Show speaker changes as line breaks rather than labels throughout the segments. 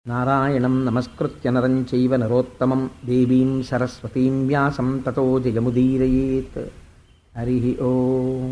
నారాయణం నమస్కృత్య నరం చైవ నరోత్తమం దేవీం సరస్వతీం వ్యాసం తతో జయముదీరయేత్ హరి ఓం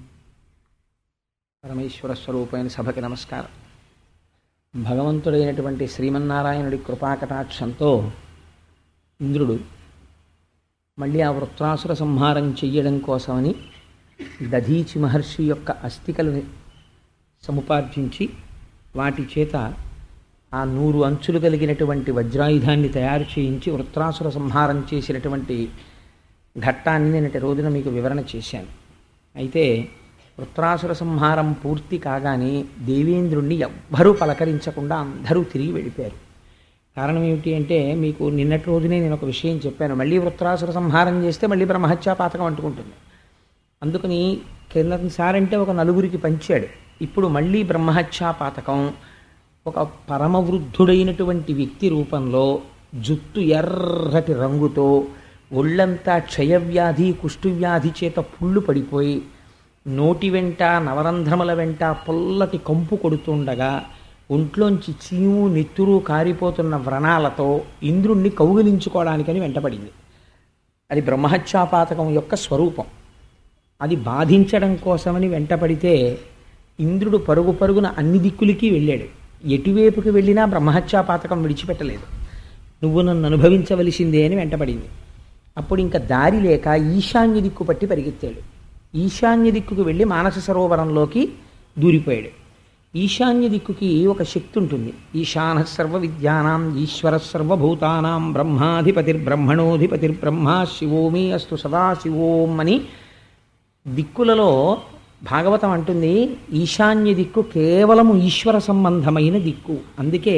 పరమేశ్వర స్వరూపమైన సభకి నమస్కారం భగవంతుడైనటువంటి శ్రీమన్నారాయణుడి కృపాకటాక్షంతో ఇంద్రుడు మళ్ళీ ఆ వృత్రాసుర సంహారం చెయ్యడం కోసమని దధీచి మహర్షి యొక్క అస్థికలను సముపార్జించి వాటి చేత ఆ నూరు అంచులు కలిగినటువంటి వజ్రాయుధాన్ని తయారు చేయించి వృత్రాసుర సంహారం చేసినటువంటి ఘట్టాన్ని నిన్నటి రోజున మీకు వివరణ చేశాను అయితే వృత్రాసుర సంహారం పూర్తి కాగానే దేవేంద్రుణ్ణి ఎవ్వరూ పలకరించకుండా అందరూ తిరిగి వెళ్ళిపోయారు కారణం ఏమిటి అంటే మీకు నిన్నటి రోజునే నేను ఒక విషయం చెప్పాను మళ్ళీ వృత్రాసుర సంహారం చేస్తే మళ్ళీ బ్రహ్మహత్యా పాతకం అంటుకుంటుంది అందుకని కిందసారంటే ఒక నలుగురికి పంచాడు ఇప్పుడు మళ్ళీ బ్రహ్మహత్యా పాతకం ఒక పరమవృద్ధుడైనటువంటి వ్యక్తి రూపంలో జుట్టు ఎర్రటి రంగుతో ఒళ్ళంతా క్షయవ్యాధి కుష్ఠువ్యాధి చేత పుళ్ళు పడిపోయి నోటి వెంట నవరంధ్రముల వెంట పొల్లటి కంపు కొడుతుండగా ఒంట్లోంచి చీము నెత్తురు కారిపోతున్న వ్రణాలతో ఇంద్రుణ్ణి కౌగిలించుకోవడానికని వెంటపడింది అది బ్రహ్మహత్యాపాతకం యొక్క స్వరూపం అది బాధించడం కోసమని వెంటపడితే ఇంద్రుడు పరుగు పరుగున అన్ని దిక్కులకి వెళ్ళాడు ఎటువైపుకి వెళ్ళినా బ్రహ్మహత్యాపాతకం విడిచిపెట్టలేదు నువ్వు నన్ను అనుభవించవలసిందే అని వెంటపడింది అప్పుడు ఇంకా దారి లేక ఈశాన్య దిక్కు పట్టి పరిగెత్తాడు ఈశాన్య దిక్కుకు వెళ్ళి మానస సరోవరంలోకి దూరిపోయాడు ఈశాన్య దిక్కుకి ఒక శక్తి ఉంటుంది ఈశాన సర్వ విద్యానాం ఈశ్వర సర్వభూతానాం బ్రహ్మాధిపతిర్బ్రహ్మణోధిపతిర్బ్రహ్మ శివోమి అస్తు సదా శివోం అని దిక్కులలో భాగవతం అంటుంది ఈశాన్య దిక్కు కేవలము ఈశ్వర సంబంధమైన దిక్కు అందుకే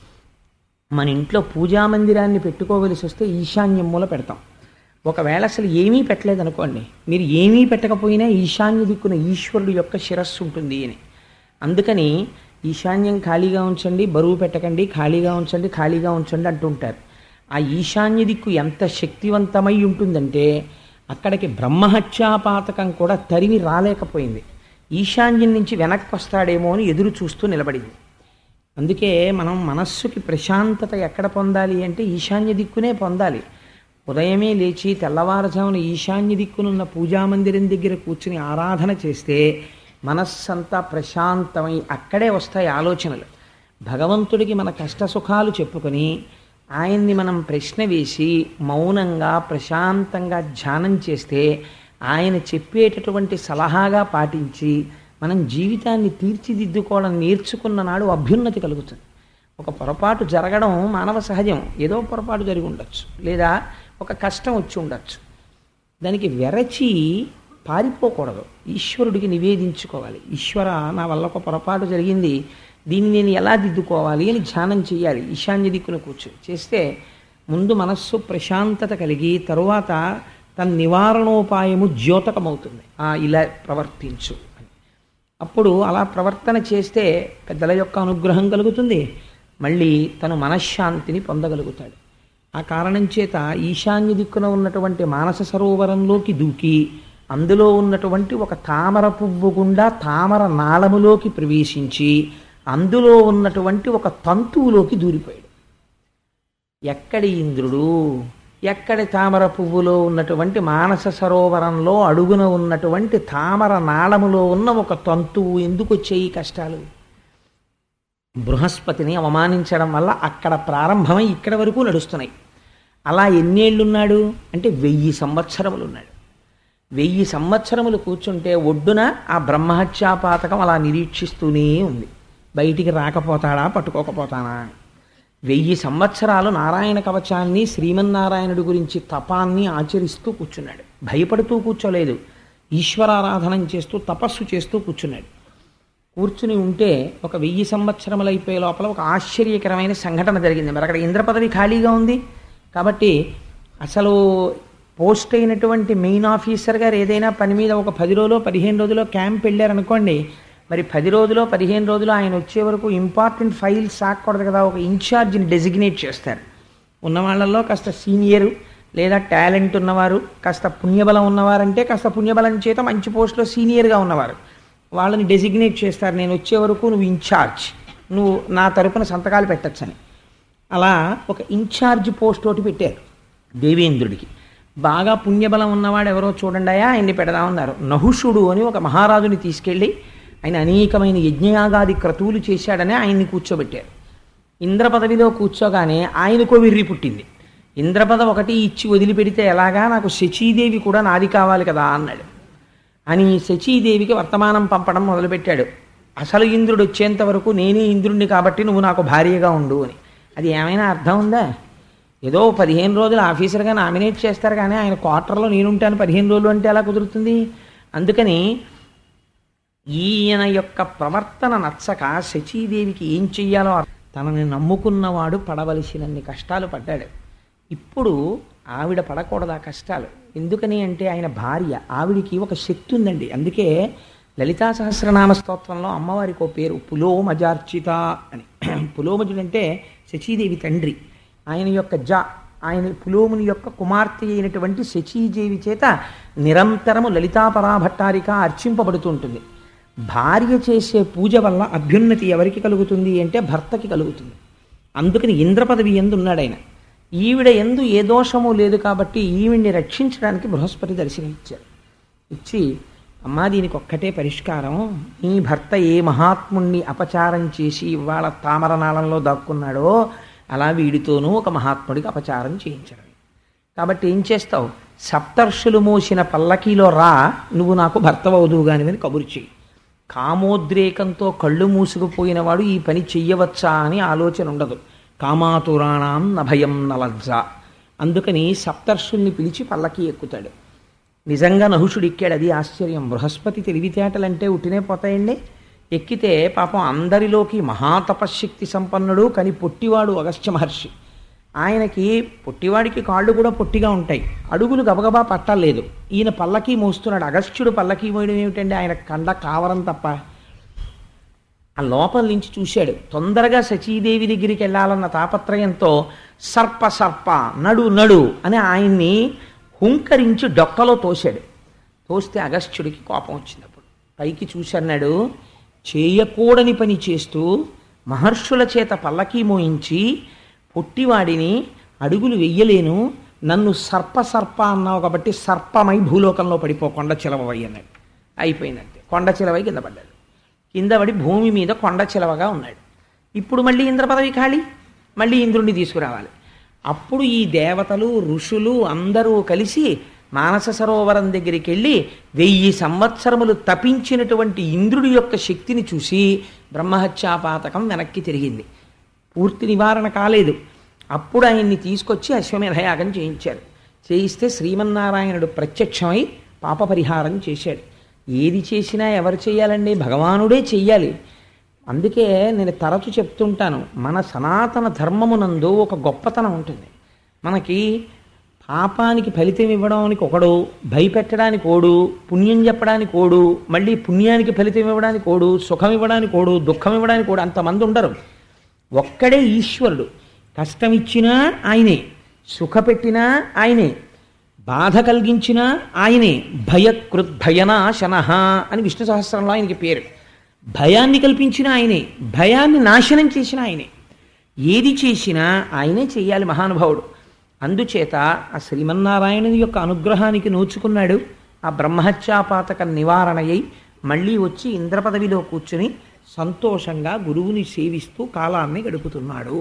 మన ఇంట్లో పూజా మందిరాన్ని పెట్టుకోవలసి వస్తే ఈశాన్యం మూల పెడతాం ఒకవేళ అసలు ఏమీ పెట్టలేదనుకోండి మీరు ఏమీ పెట్టకపోయినా ఈశాన్య దిక్కున ఈశ్వరుడు యొక్క శిరస్సు ఉంటుంది అని అందుకని ఈశాన్యం ఖాళీగా ఉంచండి బరువు పెట్టకండి ఖాళీగా ఉంచండి ఖాళీగా ఉంచండి అంటుంటారు ఆ ఈశాన్య దిక్కు ఎంత శక్తివంతమై ఉంటుందంటే అక్కడికి బ్రహ్మహత్యాపాతకం కూడా తరిమి రాలేకపోయింది ఈశాన్యం నుంచి వెనక్కి వస్తాడేమో అని ఎదురు చూస్తూ నిలబడింది అందుకే మనం మనస్సుకి ప్రశాంతత ఎక్కడ పొందాలి అంటే ఈశాన్య దిక్కునే పొందాలి ఉదయమే లేచి తెల్లవారుజామున ఈశాన్య దిక్కునున్న పూజామందిరం దగ్గర కూర్చుని ఆరాధన చేస్తే మనస్సంతా ప్రశాంతమై అక్కడే వస్తాయి ఆలోచనలు భగవంతుడికి మన కష్ట సుఖాలు చెప్పుకొని ఆయన్ని మనం ప్రశ్న వేసి మౌనంగా ప్రశాంతంగా ధ్యానం చేస్తే ఆయన చెప్పేటటువంటి సలహాగా పాటించి మనం జీవితాన్ని తీర్చిదిద్దుకోవడం నేర్చుకున్న నాడు అభ్యున్నతి కలుగుతుంది ఒక పొరపాటు జరగడం మానవ సహజం ఏదో పొరపాటు జరిగి ఉండొచ్చు లేదా ఒక కష్టం వచ్చి ఉండొచ్చు దానికి వెరచి పారిపోకూడదు ఈశ్వరుడికి నివేదించుకోవాలి ఈశ్వర నా వల్ల ఒక పొరపాటు జరిగింది దీన్ని నేను ఎలా దిద్దుకోవాలి అని ధ్యానం చేయాలి ఈశాన్య దిక్కున కూర్చొని చేస్తే ముందు మనస్సు ప్రశాంతత కలిగి తరువాత తన నివారణోపాయము ద్యోతకమవుతుంది ఆ ఇలా ప్రవర్తించు అని అప్పుడు అలా ప్రవర్తన చేస్తే పెద్దల యొక్క అనుగ్రహం కలుగుతుంది మళ్ళీ తను మనశ్శాంతిని పొందగలుగుతాడు ఆ కారణం చేత ఈశాన్య దిక్కున ఉన్నటువంటి మానస సరోవరంలోకి దూకి అందులో ఉన్నటువంటి ఒక తామర పువ్వు గుండా తామర నాళములోకి ప్రవేశించి అందులో ఉన్నటువంటి ఒక తంతువులోకి దూరిపోయాడు ఎక్కడి ఇంద్రుడు ఎక్కడి తామర పువ్వులో ఉన్నటువంటి మానస సరోవరంలో అడుగున ఉన్నటువంటి తామర నాళములో ఉన్న ఒక తంతువు ఎందుకు వచ్చాయి కష్టాలు బృహస్పతిని అవమానించడం వల్ల అక్కడ ప్రారంభమై ఇక్కడ వరకు నడుస్తున్నాయి అలా ఎన్నేళ్ళున్నాడు అంటే వెయ్యి సంవత్సరములు ఉన్నాడు వెయ్యి సంవత్సరములు కూర్చుంటే ఒడ్డున ఆ బ్రహ్మహత్యాపాతకం అలా నిరీక్షిస్తూనే ఉంది బయటికి రాకపోతాడా పట్టుకోకపోతానా వెయ్యి సంవత్సరాలు నారాయణ కవచాన్ని శ్రీమన్నారాయణుడి గురించి తపాన్ని ఆచరిస్తూ కూర్చున్నాడు భయపడుతూ కూర్చోలేదు ఈశ్వరారాధనం చేస్తూ తపస్సు చేస్తూ కూర్చున్నాడు కూర్చుని ఉంటే ఒక వెయ్యి సంవత్సరములు అయిపోయే లోపల ఒక ఆశ్చర్యకరమైన సంఘటన జరిగింది మరి అక్కడ ఇంద్ర పదవి ఖాళీగా ఉంది కాబట్టి అసలు పోస్ట్ అయినటువంటి మెయిన్ ఆఫీసర్ గారు ఏదైనా పని మీద ఒక పది రోజులో పదిహేను రోజులో క్యాంప్ వెళ్ళారనుకోండి మరి పది రోజులో పదిహేను రోజులు ఆయన వచ్చే వరకు ఇంపార్టెంట్ ఫైల్స్ సాగకూడదు కదా ఒక ఇన్ఛార్జిని డెసిగ్నేట్ చేస్తారు ఉన్న వాళ్ళల్లో కాస్త సీనియరు లేదా టాలెంట్ ఉన్నవారు కాస్త పుణ్యబలం ఉన్నవారంటే కాస్త పుణ్యబలం చేత మంచి పోస్ట్లో సీనియర్గా ఉన్నవారు వాళ్ళని డెసిగ్నేట్ చేస్తారు నేను వచ్చే వరకు నువ్వు ఇన్ఛార్జ్ నువ్వు నా తరపున సంతకాలు పెట్టచ్చని అలా ఒక ఇన్ఛార్జ్ పోస్ట్ ఒకటి పెట్టారు దేవేంద్రుడికి బాగా పుణ్యబలం ఉన్నవాడు ఎవరో చూడండియా ఆయన్ని పెడదామన్నారు నహుషుడు అని ఒక మహారాజుని తీసుకెళ్ళి ఆయన అనేకమైన యజ్ఞయాగాది క్రతువులు చేశాడని ఆయన్ని కూర్చోబెట్టారు ఇంద్ర పదవిలో కూర్చోగానే ఆయనకో విర్రి పుట్టింది ఇంద్రపద ఒకటి ఇచ్చి వదిలిపెడితే ఎలాగా నాకు శచీదేవి కూడా నాది కావాలి కదా అన్నాడు అని శచీదేవికి వర్తమానం పంపడం మొదలుపెట్టాడు అసలు ఇంద్రుడు వచ్చేంత వరకు నేనే ఇంద్రుడిని కాబట్టి నువ్వు నాకు భార్యగా ఉండు అని అది ఏమైనా అర్థం ఉందా ఏదో పదిహేను రోజులు ఆఫీసర్గా నామినేట్ చేస్తారు కానీ ఆయన క్వార్టర్లో నేనుంటాను పదిహేను రోజులు అంటే ఎలా కుదురుతుంది అందుకని ఈయన యొక్క ప్రవర్తన నచ్చక శచీదేవికి ఏం చెయ్యాలో అర్థం- తనని నమ్ముకున్నవాడు పడవలసినన్ని కష్టాలు పడ్డాడు ఇప్పుడు ఆవిడ పడకూడదు ఆ కష్టాలు ఎందుకని అంటే ఆయన భార్య ఆవిడికి ఒక శక్తి ఉందండి అందుకే లలితా సహస్రనామ స్తోత్రంలో అమ్మవారికి ఒక పేరు పులోమజార్చిత అని పులోమజుడు అంటే శచీదేవి తండ్రి ఆయన యొక్క జ ఆయన పులోముని యొక్క కుమార్తె అయినటువంటి శచీదేవి చేత నిరంతరము లలితాపరాభట్టారిక అర్చింపబడుతూ ఉంటుంది భార్య చేసే పూజ వల్ల అభ్యున్నతి ఎవరికి కలుగుతుంది అంటే భర్తకి కలుగుతుంది అందుకని ఇంద్ర పదవి ఎందు ఉన్నాడు ఆయన ఈవిడ ఎందు ఏ దోషము లేదు కాబట్టి ఈవిడ్ని రక్షించడానికి బృహస్పతి దర్శనం ఇచ్చారు ఇచ్చి అమ్మా దీనికి ఒక్కటే పరిష్కారం నీ భర్త ఏ మహాత్ముణ్ణి అపచారం చేసి ఇవాళ తామరనాళంలో దాక్కున్నాడో అలా వీడితోనూ ఒక మహాత్ముడికి అపచారం చేయించడం కాబట్టి ఏం చేస్తావు సప్తర్షులు మోసిన పల్లకీలో రా నువ్వు నాకు భర్తవవుదువు కానివని కబురు చెయ్యి కామోద్రేకంతో కళ్ళు మూసుకుపోయినవాడు ఈ పని చెయ్యవచ్చా అని ఆలోచన ఉండదు కామాతురాణం నభయం నలజ్జ అందుకని సప్తర్షుల్ని పిలిచి పల్లకి ఎక్కుతాడు నిజంగా నహుషుడు ఎక్కాడు అది ఆశ్చర్యం బృహస్పతి తెలివితేటలంటే ఉట్టినే పోతాయండి ఎక్కితే పాపం అందరిలోకి మహాతపశక్తి సంపన్నుడు కానీ పొట్టివాడు అగస్త్య మహర్షి ఆయనకి పొట్టివాడికి కాళ్ళు కూడా పొట్టిగా ఉంటాయి అడుగులు గబగబా పట్టలేదు ఈయన పల్లకి మోస్తున్నాడు అగస్త్యుడు పల్లకి మోయడం ఏమిటండి ఆయన కండ కావరం తప్ప ఆ లోపల నుంచి చూశాడు తొందరగా శచీదేవి దగ్గరికి వెళ్ళాలన్న తాపత్రయంతో సర్ప సర్ప నడు నడు అని ఆయన్ని హుంకరించి డొక్కలో తోశాడు తోస్తే అగస్త్యుడికి కోపం వచ్చింది అప్పుడు పైకి చూసన్నాడు చేయకూడని పని చేస్తూ మహర్షుల చేత పల్లకీ మోయించి పొట్టివాడిని అడుగులు వెయ్యలేను నన్ను సర్ప సర్ప అన్నావు కాబట్టి సర్పమై భూలోకంలో పడిపో కొండ చిలవై అన్నాడు అయిపోయిందంతే కొండ చిలవై కింద పడ్డాడు కింద పడి భూమి మీద కొండ చిలవగా ఉన్నాడు ఇప్పుడు మళ్ళీ ఇంద్ర పదవి ఖాళీ మళ్ళీ ఇంద్రుడిని తీసుకురావాలి అప్పుడు ఈ దేవతలు ఋషులు అందరూ కలిసి మానస సరోవరం దగ్గరికి వెళ్ళి వెయ్యి సంవత్సరములు తపించినటువంటి ఇంద్రుడి యొక్క శక్తిని చూసి బ్రహ్మహత్యాపాతకం వెనక్కి తిరిగింది పూర్తి నివారణ కాలేదు అప్పుడు ఆయన్ని తీసుకొచ్చి అశ్వమేధయాగం చేయించారు చేయిస్తే శ్రీమన్నారాయణుడు ప్రత్యక్షమై పాప పరిహారం చేశాడు ఏది చేసినా ఎవరు చేయాలండి భగవానుడే చెయ్యాలి అందుకే నేను తరచు చెప్తుంటాను మన సనాతన ధర్మమునందు ఒక గొప్పతనం ఉంటుంది మనకి పాపానికి ఫలితం ఇవ్వడానికి ఒకడు భయపెట్టడానికి ఓడు పుణ్యం చెప్పడానికి ఓడు మళ్ళీ పుణ్యానికి ఫలితం ఇవ్వడానికి ఓడు సుఖం ఇవ్వడానికి ఓడు దుఃఖం ఇవ్వడానికి ఓడు అంతమంది ఉండరు ఒక్కడే ఈశ్వరుడు కష్టం ఇచ్చినా ఆయనే సుఖపెట్టినా ఆయనే బాధ కలిగించినా ఆయనే భయకృద్భయనాశన అని విష్ణు సహస్రంలో ఆయనకి పేరు భయాన్ని కల్పించిన ఆయనే భయాన్ని నాశనం చేసిన ఆయనే ఏది చేసినా ఆయనే చెయ్యాలి మహానుభావుడు అందుచేత ఆ శ్రీమన్నారాయణుని యొక్క అనుగ్రహానికి నోచుకున్నాడు ఆ బ్రహ్మహత్యాపాతక నివారణయై మళ్ళీ వచ్చి ఇంద్రపదవిలో కూర్చుని సంతోషంగా గురువుని సేవిస్తూ కాలాన్ని గడుపుతున్నాడు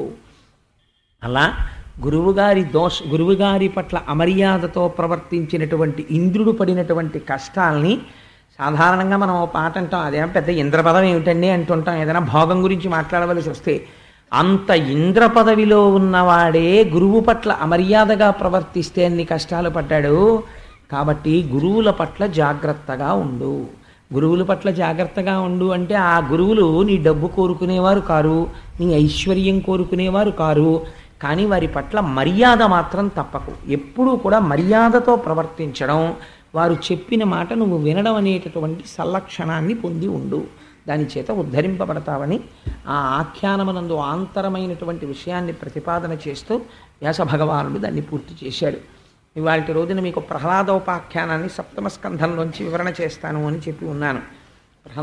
అలా గురువుగారి దోష గురువుగారి పట్ల అమర్యాదతో ప్రవర్తించినటువంటి ఇంద్రుడు పడినటువంటి కష్టాల్ని సాధారణంగా మనం ఓ పాట అంటాం అదేం పెద్ద ఇంద్రపదం ఏమిటండి అంటుంటాం ఏదైనా భోగం గురించి మాట్లాడవలసి వస్తే అంత ఇంద్ర పదవిలో ఉన్నవాడే గురువు పట్ల అమర్యాదగా ప్రవర్తిస్తే అన్ని కష్టాలు పడ్డాడు కాబట్టి గురువుల పట్ల జాగ్రత్తగా ఉండు గురువుల పట్ల జాగ్రత్తగా ఉండు అంటే ఆ గురువులు నీ డబ్బు కోరుకునేవారు కారు నీ ఐశ్వర్యం కోరుకునేవారు కారు కానీ వారి పట్ల మర్యాద మాత్రం తప్పకు ఎప్పుడూ కూడా మర్యాదతో ప్రవర్తించడం వారు చెప్పిన మాట నువ్వు వినడం అనేటటువంటి సల్లక్షణాన్ని పొంది ఉండు దాని చేత ఉద్ధరింపబడతావని ఆ ఆఖ్యానమనందు ఆంతరమైనటువంటి విషయాన్ని ప్రతిపాదన చేస్తూ వ్యాస భగవానుడు దాన్ని పూర్తి చేశాడు ఇవాళ రోజున మీకు ప్రహ్లాదోపాఖ్యానాన్ని సప్తమ స్కంధంలోంచి వివరణ చేస్తాను అని చెప్పి ఉన్నాను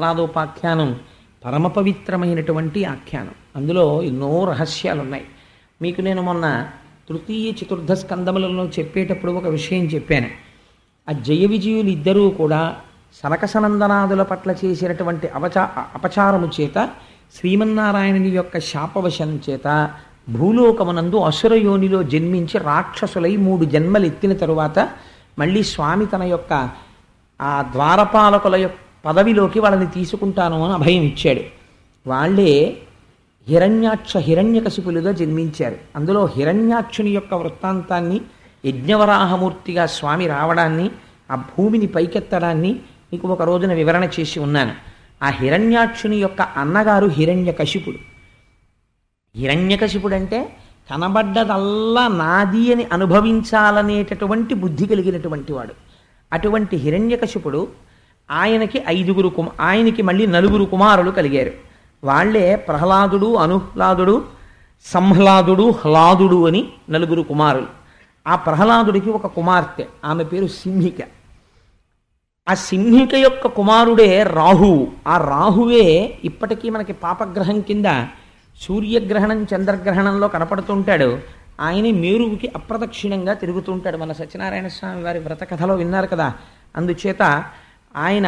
ప్రహ్లాదోపాఖ్యానం పరమ పవిత్రమైనటువంటి ఆఖ్యానం అందులో ఎన్నో రహస్యాలు ఉన్నాయి మీకు నేను మొన్న తృతీయ చతుర్థ స్కందములలో చెప్పేటప్పుడు ఒక విషయం చెప్పాను ఆ జయ విజయులు ఇద్దరూ కూడా సనకసనందనాదుల పట్ల చేసినటువంటి అవచా అపచారము చేత శ్రీమన్నారాయణుని యొక్క శాపవశం చేత భూలోకమునందు అసురయోనిలో జన్మించి రాక్షసులై మూడు జన్మలు ఎత్తిన తరువాత మళ్ళీ స్వామి తన యొక్క ఆ ద్వారపాలకుల యొక్క పదవిలోకి వాళ్ళని తీసుకుంటాను అని అభయం ఇచ్చాడు వాళ్ళే హిరణ్యాక్ష హిరణ్యకశిపులుగా జన్మించారు అందులో హిరణ్యాక్షుని యొక్క వృత్తాంతాన్ని యజ్ఞవరాహమూర్తిగా స్వామి రావడాన్ని ఆ భూమిని పైకెత్తడాన్ని మీకు ఒక రోజున వివరణ చేసి ఉన్నాను ఆ హిరణ్యాక్షుని యొక్క అన్నగారు హిరణ్యకశిపుడు హిరణ్యకశిపుడు అంటే కనబడ్డదల్లా నాది అని అనుభవించాలనేటటువంటి బుద్ధి కలిగినటువంటి వాడు అటువంటి హిరణ్యకశిపుడు ఆయనకి ఐదుగురు కుమ ఆయనకి మళ్ళీ నలుగురు కుమారులు కలిగారు వాళ్ళే ప్రహ్లాదుడు అనుహ్లాదుడు సంహ్లాదుడు హ్లాదుడు అని నలుగురు కుమారులు ఆ ప్రహ్లాదుడికి ఒక కుమార్తె ఆమె పేరు సింహిక ఆ సింహిక యొక్క కుమారుడే రాహువు ఆ రాహువే ఇప్పటికీ మనకి పాపగ్రహం కింద సూర్యగ్రహణం చంద్రగ్రహణంలో కనపడుతుంటాడు ఆయన మేరువుకి అప్రదక్షిణంగా తిరుగుతుంటాడు మన సత్యనారాయణ స్వామి వారి వ్రత కథలో విన్నారు కదా అందుచేత ఆయన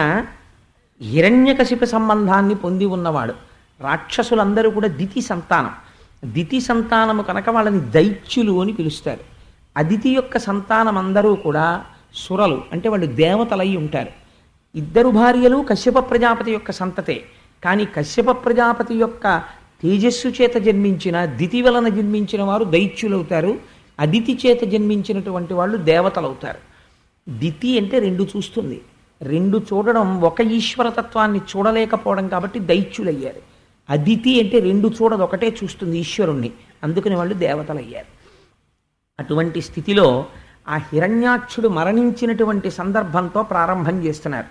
హిరణ్యకశిప సంబంధాన్ని పొంది ఉన్నవాడు రాక్షసులందరూ కూడా దితి సంతానం దితి సంతానము కనుక వాళ్ళని దైత్యులు అని పిలుస్తారు అదితి యొక్క సంతానం అందరూ కూడా సురలు అంటే వాళ్ళు దేవతలై ఉంటారు ఇద్దరు భార్యలు కశ్యప ప్రజాపతి యొక్క సంతతే కానీ కశ్యప ప్రజాపతి యొక్క తేజస్సు చేత జన్మించిన దితి వలన జన్మించిన వారు దైత్యులవుతారు అదితి చేత జన్మించినటువంటి వాళ్ళు దేవతలవుతారు దితి అంటే రెండు చూస్తుంది రెండు చూడడం ఒక ఈశ్వరతత్వాన్ని చూడలేకపోవడం కాబట్టి దైత్యులయ్యారు అదితి అంటే రెండు చూడదు ఒకటే చూస్తుంది ఈశ్వరుణ్ణి అందుకని వాళ్ళు దేవతలయ్యారు అటువంటి స్థితిలో ఆ హిరణ్యాక్షుడు మరణించినటువంటి సందర్భంతో ప్రారంభం చేస్తున్నారు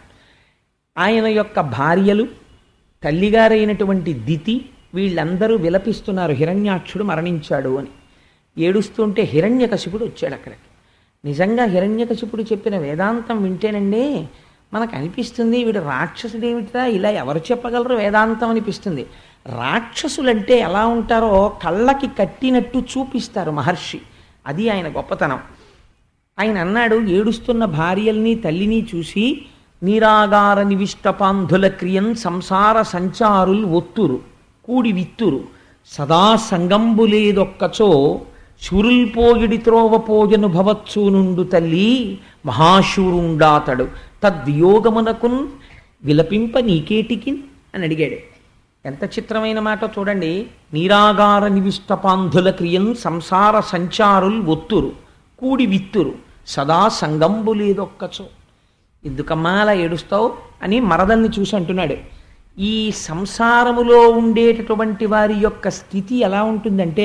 ఆయన యొక్క భార్యలు తల్లిగారైనటువంటి దితి వీళ్ళందరూ విలపిస్తున్నారు హిరణ్యాక్షుడు మరణించాడు అని ఏడుస్తుంటే హిరణ్యకశిపుడు వచ్చాడు అక్కడికి నిజంగా హిరణ్యకశిపుడు చెప్పిన వేదాంతం వింటేనండి మనకు అనిపిస్తుంది వీడు రాక్షసుడేమిటిరా ఇలా ఎవరు చెప్పగలరు వేదాంతం అనిపిస్తుంది రాక్షసులంటే ఎలా ఉంటారో కళ్ళకి కట్టినట్టు చూపిస్తారు మహర్షి అది ఆయన గొప్పతనం ఆయన అన్నాడు ఏడుస్తున్న భార్యల్ని తల్లిని చూసి నీరాగార నివిష్టపాంధుల క్రియన్ సంసార సంచారుల్ ఒత్తురు కూడి విత్తురు సదా సంగంబులేదొక్కచో శూరుల్పోయిడి త్రోవ పోజను భవత్సు నుండు తల్లి మహాశూరుండాతడు తద్వియోగమునకున్ విలపింప నీకేటికిన్ అని అడిగాడు ఎంత చిత్రమైన మాట చూడండి నీరాగార నివిష్టపాంధుల క్రియన్ సంసార సంచారుల్ ఒత్తురు కూడి విత్తురు సదా సంగంబు లేదొక్కచో ఎందుకమ్మా అలా ఏడుస్తావు అని మరదల్ని చూసి అంటున్నాడు ఈ సంసారములో ఉండేటటువంటి వారి యొక్క స్థితి ఎలా ఉంటుందంటే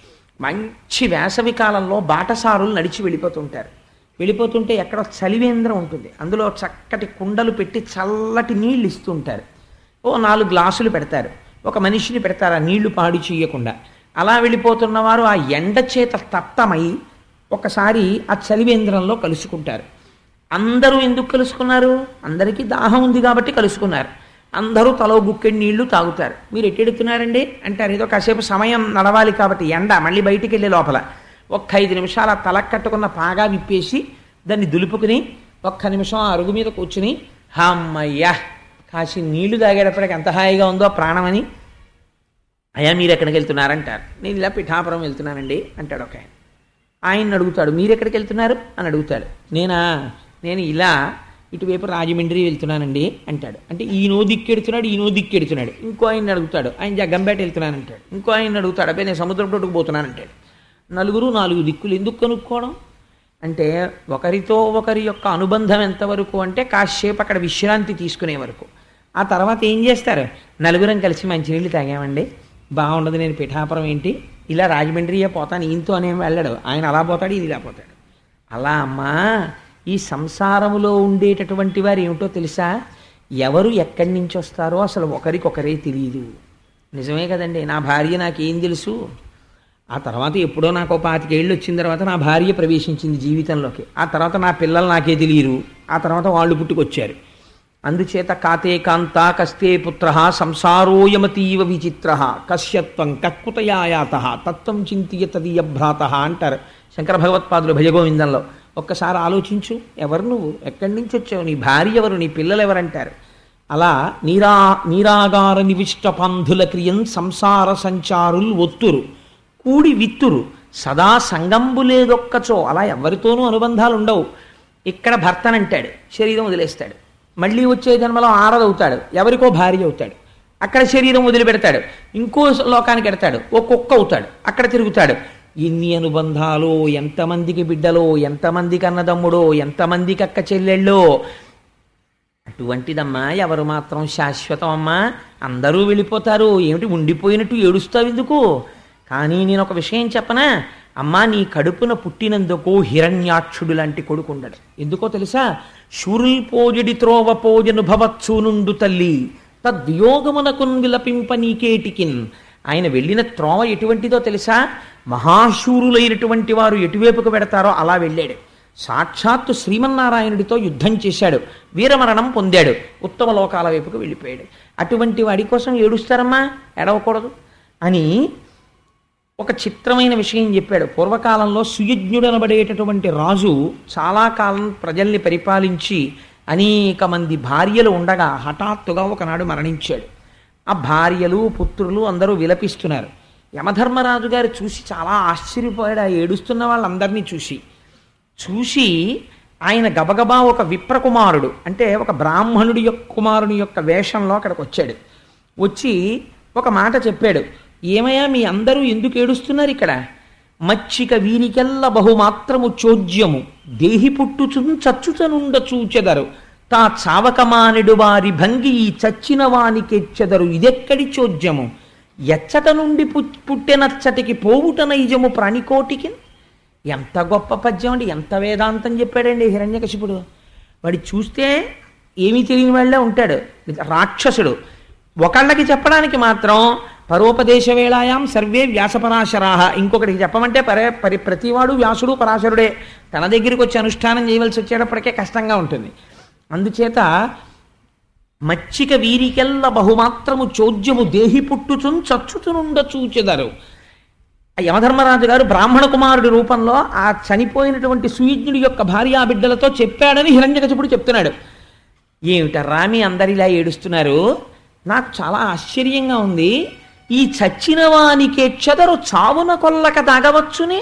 మంచి వేసవి కాలంలో బాటసారులు నడిచి వెళ్ళిపోతుంటారు వెళ్ళిపోతుంటే ఎక్కడ చలివేంద్రం ఉంటుంది అందులో చక్కటి కుండలు పెట్టి చల్లటి నీళ్ళు ఇస్తూ ఉంటారు ఓ నాలుగు గ్లాసులు పెడతారు ఒక మనిషిని పెడతారు ఆ నీళ్లు పాడు చేయకుండా అలా వెళ్ళిపోతున్న వారు ఆ ఎండ చేత తప్తమై ఒకసారి ఆ చలివేంద్రంలో కలుసుకుంటారు అందరూ ఎందుకు కలుసుకున్నారు అందరికీ దాహం ఉంది కాబట్టి కలుసుకున్నారు అందరూ తలో గుక్కెడి నీళ్లు తాగుతారు మీరు ఎట్టెడుతున్నారండి అంటారు ఏదో కాసేపు సమయం నడవాలి కాబట్టి ఎండ మళ్ళీ బయటికి వెళ్ళే లోపల ఒక్క ఐదు నిమిషాలు ఆ తల కట్టుకున్న పాగా విప్పేసి దాన్ని దులుపుకుని ఒక్క నిమిషం ఆ అరుగు మీద కూర్చుని హమ్మయ్యా కాసి నీళ్లు తాగేటప్పటికి ఎంత హాయిగా ఉందో ప్రాణమని అయ్యా మీరు ఎక్కడికి వెళ్తున్నారంటారు నేను ఇలా పిఠాపురం వెళ్తున్నానండి అంటాడు ఒక ఆయన ఆయన అడుగుతాడు మీరు ఎక్కడికి వెళ్తున్నారు అని అడుగుతాడు నేనా నేను ఇలా ఇటువైపు రాజమండ్రి వెళ్తున్నానండి అంటాడు అంటే ఈయనో దిక్కెడుతున్నాడు ఈయనో దిక్కెడుతున్నాడు ఇంకో ఆయన అడుగుతాడు ఆయన జగ్గంపేట వెళ్తున్నాను అంటాడు ఇంకో ఆయన అడుగుతాడు అబ్బాయి నేను సముద్రం తోటకు పోతున్నాను అంటాడు నలుగురు నాలుగు దిక్కులు ఎందుకు కనుక్కోవడం అంటే ఒకరితో ఒకరి యొక్క అనుబంధం ఎంతవరకు అంటే కాసేపు అక్కడ విశ్రాంతి తీసుకునే వరకు ఆ తర్వాత ఏం చేస్తారు నలుగురం కలిసి మంచినీళ్ళు తాగామండి బాగుండదు నేను పిఠాపురం ఏంటి ఇలా రాజమండ్రియే పోతాను ఈయనతో అనేం వెళ్ళాడు ఆయన అలా పోతాడు ఈయన ఇలా పోతాడు అలా అమ్మా ఈ సంసారములో ఉండేటటువంటి వారు ఏమిటో తెలుసా ఎవరు ఎక్కడి నుంచి వస్తారో అసలు ఒకరికొకరే తెలియదు నిజమే కదండి నా భార్య నాకేం తెలుసు ఆ తర్వాత ఎప్పుడో నాకు పాతికేళ్ళు వచ్చిన తర్వాత నా భార్య ప్రవేశించింది జీవితంలోకి ఆ తర్వాత నా పిల్లలు నాకే తెలియరు ఆ తర్వాత వాళ్ళు పుట్టుకొచ్చారు అందుచేత కాతే కాంత కస్తే పుత్ర సంసారోయమతీవ విచిత్ర కశ్యత్వం కక్కుతయాయాత తత్వం చింతియ తదీయ భ్రాత అంటారు శంకర భగవత్పాదులు భజగోవిందంలో ఒక్కసారి ఆలోచించు ఎవరు నువ్వు ఎక్కడి నుంచి వచ్చావు నీ భార్య ఎవరు నీ పిల్లలు ఎవరంటారు అలా నీరా నీరాగార నివిష్ట పంధుల క్రియం సంసార సంచారులు ఒత్తురు కూడి విత్తురు సదా సంగంబు లేదొక్కచో అలా ఎవరితోనూ అనుబంధాలు ఉండవు ఇక్కడ భర్తనంటాడు శరీరం వదిలేస్తాడు మళ్ళీ వచ్చే జన్మలో ఆరదవుతాడు ఎవరికో భార్య అవుతాడు అక్కడ శరీరం వదిలిపెడతాడు ఇంకో లోకానికి ఎడతాడు ఓ కుక్క అవుతాడు అక్కడ తిరుగుతాడు ఎన్ని అనుబంధాలు ఎంతమందికి బిడ్డలో ఎంతమందికి అన్నదమ్ముడో ఎంతమందికి అక్క చెల్లెళ్ళో అటువంటిదమ్మా ఎవరు మాత్రం శాశ్వతం అమ్మా అందరూ వెళ్ళిపోతారు ఏమిటి ఉండిపోయినట్టు ఏడుస్తావు ఎందుకు కానీ నేను ఒక విషయం చెప్పనా అమ్మా నీ కడుపున పుట్టినందుకు హిరణ్యాక్షుడు లాంటి కొడుకు ఉండడు ఎందుకో తెలుసా శూరుల్ పోజడి త్రోవ పోజను భవత్సూనుండు తల్లి తద్వియోగమునకున్ విలపింప నీకేటికిన్ ఆయన వెళ్ళిన త్రోవ ఎటువంటిదో తెలుసా మహాశూరులైనటువంటి వారు ఎటువైపుకు పెడతారో అలా వెళ్ళాడు సాక్షాత్తు శ్రీమన్నారాయణుడితో యుద్ధం చేశాడు వీరమరణం పొందాడు ఉత్తమ లోకాల వైపుకు వెళ్ళిపోయాడు అటువంటి వాడి కోసం ఏడుస్తారమ్మా ఎడవకూడదు అని ఒక చిత్రమైన విషయం చెప్పాడు పూర్వకాలంలో సుయజ్ఞుడనబడేటటువంటి రాజు చాలా కాలం ప్రజల్ని పరిపాలించి అనేక మంది భార్యలు ఉండగా హఠాత్తుగా ఒకనాడు మరణించాడు ఆ భార్యలు పుత్రులు అందరూ విలపిస్తున్నారు యమధర్మరాజు గారు చూసి చాలా ఆశ్చర్యపోయాడు ఆ ఏడుస్తున్న వాళ్ళందరినీ చూసి చూసి ఆయన గబగబా ఒక విప్రకుమారుడు అంటే ఒక బ్రాహ్మణుడి యొక్క కుమారుని యొక్క వేషంలో అక్కడికి వచ్చాడు వచ్చి ఒక మాట చెప్పాడు ఏమయ్యా మీ అందరూ ఎందుకు ఏడుస్తున్నారు ఇక్కడ మచ్చిక వీరికెల్ల బహుమాత్రము చోద్యము దేహి పుట్టుచున్ చచ్చుచనుండ చూచెదరు తా చావకమానిడు వారి భంగి ఈ చచ్చిన వానికెచ్చెదరు ఇదెక్కడి చోద్యము ఎచ్చట నుండి పు- పుట్టెనచ్చటికి పోవుట నైజము ప్రాణికోటికి ఎంత గొప్ప పద్యం అండి ఎంత వేదాంతం చెప్పాడండి హిరణ్యకశిపుడు వాడి చూస్తే ఏమీ తెలియని వాళ్ళే ఉంటాడు రాక్షసుడు ఒకళ్ళకి చెప్పడానికి మాత్రం పరోపదేశ వేళాయాం సర్వే వ్యాసపరాశరాహ ఇంకొకటికి చెప్పమంటే పరే పరి ప్రతివాడు వ్యాసుడు పరాశరుడే తన దగ్గరికి వచ్చి అనుష్ఠానం చేయవలసి వచ్చేటప్పటికే కష్టంగా ఉంటుంది అందుచేత మచ్చిక వీరికెల్ల బహుమాత్రము చోద్యము దేహి పుట్టుచున్ చచ్చుచునుండ చూచెదరు ఆ యమధర్మరాజు గారు బ్రాహ్మణ కుమారుడి రూపంలో ఆ చనిపోయినటువంటి సుయజ్ఞుడి యొక్క భార్యా బిడ్డలతో చెప్పాడని హిరణ్యకశిపుడు చెప్తున్నాడు ఏమిటర్రా మీ అందరిలా ఏడుస్తున్నారు నాకు చాలా ఆశ్చర్యంగా ఉంది ఈ చచ్చిన వానికే చెదరు చావున కొల్లక తాగవచ్చునే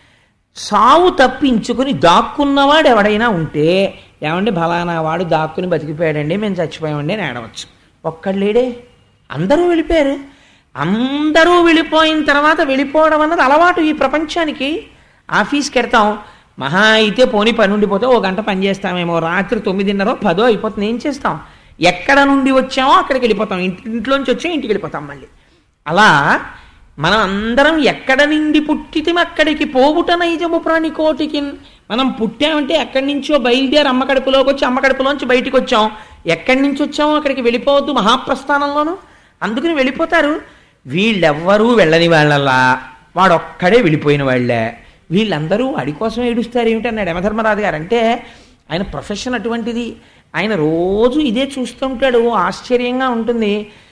సావు తప్పించుకుని దాక్కున్నవాడు ఎవడైనా ఉంటే ఏమండి ఫలానా వాడు దాక్కుని బతికిపోయాడండి మేము చచ్చిపోయామండి అని ఏడవచ్చు ఒక్కళ్ళేడే అందరూ వెళ్ళిపోయారు అందరూ వెళ్ళిపోయిన తర్వాత వెళ్ళిపోవడం అన్నది అలవాటు ఈ ప్రపంచానికి ఆఫీస్కి వెడతాం మహా అయితే పోనీ పని ఉండిపోతే ఓ గంట పని చేస్తామేమో రాత్రి తొమ్మిదిన్నర పదో అయిపోతుంది ఏం చేస్తాం ఎక్కడ నుండి వచ్చామో అక్కడికి వెళ్ళిపోతాం ఇంటి ఇంట్లోంచి వచ్చి ఇంటికి వెళ్ళిపోతాం మళ్ళీ అలా మనం అందరం ఎక్కడ నుండి పుట్టితిమి అక్కడికి పోవుట నైజము ప్రాణికోటికి మనం పుట్టామంటే ఎక్కడి నుంచో బయలుదేరి అమ్మ కడుపులోకి వచ్చి అమ్మ కడుపులోంచి బయటికి వచ్చాం ఎక్కడి నుంచి వచ్చామో అక్కడికి వెళ్ళిపోవద్దు మహాప్రస్థానంలోను అందుకని వెళ్ళిపోతారు వీళ్ళెవ్వరూ వెళ్ళని వాళ్ళలా వాడొక్కడే వెళ్ళిపోయిన వాళ్ళే వీళ్ళందరూ వాడి కోసం ఏడుస్తారు ఏమిటన్నాడు యమధర్మరాజు గారు అంటే ఆయన ప్రొఫెషన్ అటువంటిది ఆయన రోజు ఇదే చూస్తుంటాడు ఆశ్చర్యంగా ఉంటుంది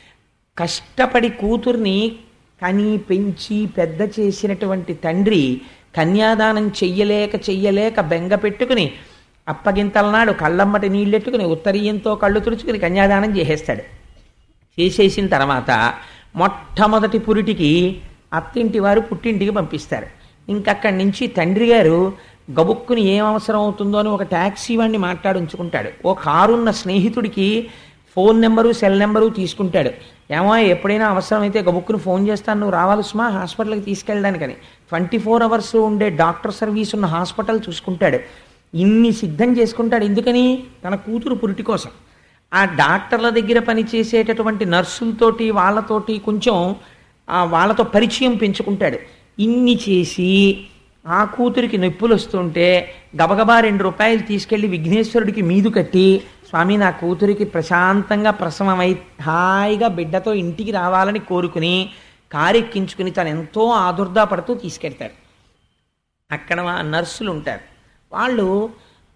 కష్టపడి కూతుర్ని కని పెంచి పెద్ద చేసినటువంటి తండ్రి కన్యాదానం చెయ్యలేక చెయ్యలేక బెంగ పెట్టుకుని అప్పగింతల నాడు కళ్ళమ్మటి నీళ్ళెట్టుకుని ఉత్తరీయంతో కళ్ళు తుడుచుకుని కన్యాదానం చేసేస్తాడు చేసేసిన తర్వాత మొట్టమొదటి పురిటికి అత్తింటి వారు పుట్టింటికి పంపిస్తారు ఇంకక్కడి నుంచి తండ్రి గారు గబుక్కుని ఏం అవసరం అవుతుందో అని ఒక ట్యాక్సీ వాడిని మాట్లాడించుకుంటాడు ఓ కారున్న స్నేహితుడికి ఫోన్ నెంబరు సెల్ నెంబరు తీసుకుంటాడు ఏమో ఎప్పుడైనా అవసరమైతే గబుక్కుని ఫోన్ చేస్తాను నువ్వు రావాలి సుమా హాస్పిటల్కి తీసుకెళ్ళడానికని ట్వంటీ ఫోర్ అవర్స్ ఉండే డాక్టర్ సర్వీస్ ఉన్న హాస్పిటల్ చూసుకుంటాడు ఇన్ని సిద్ధం చేసుకుంటాడు ఎందుకని తన కూతురు పురిటి కోసం ఆ డాక్టర్ల దగ్గర పనిచేసేటటువంటి నర్సులతోటి వాళ్ళతోటి కొంచెం ఆ వాళ్ళతో పరిచయం పెంచుకుంటాడు ఇన్ని చేసి ఆ కూతురికి నొప్పులు వస్తుంటే గబగబా రెండు రూపాయలు తీసుకెళ్లి విఘ్నేశ్వరుడికి మీదు కట్టి స్వామి నా కూతురికి ప్రశాంతంగా ప్రసవమై హాయిగా బిడ్డతో ఇంటికి రావాలని కోరుకుని కారెక్కించుకుని తను ఎంతో ఆదుర్దా పడుతూ తీసుకెళ్తారు అక్కడ ఆ నర్సులు ఉంటారు వాళ్ళు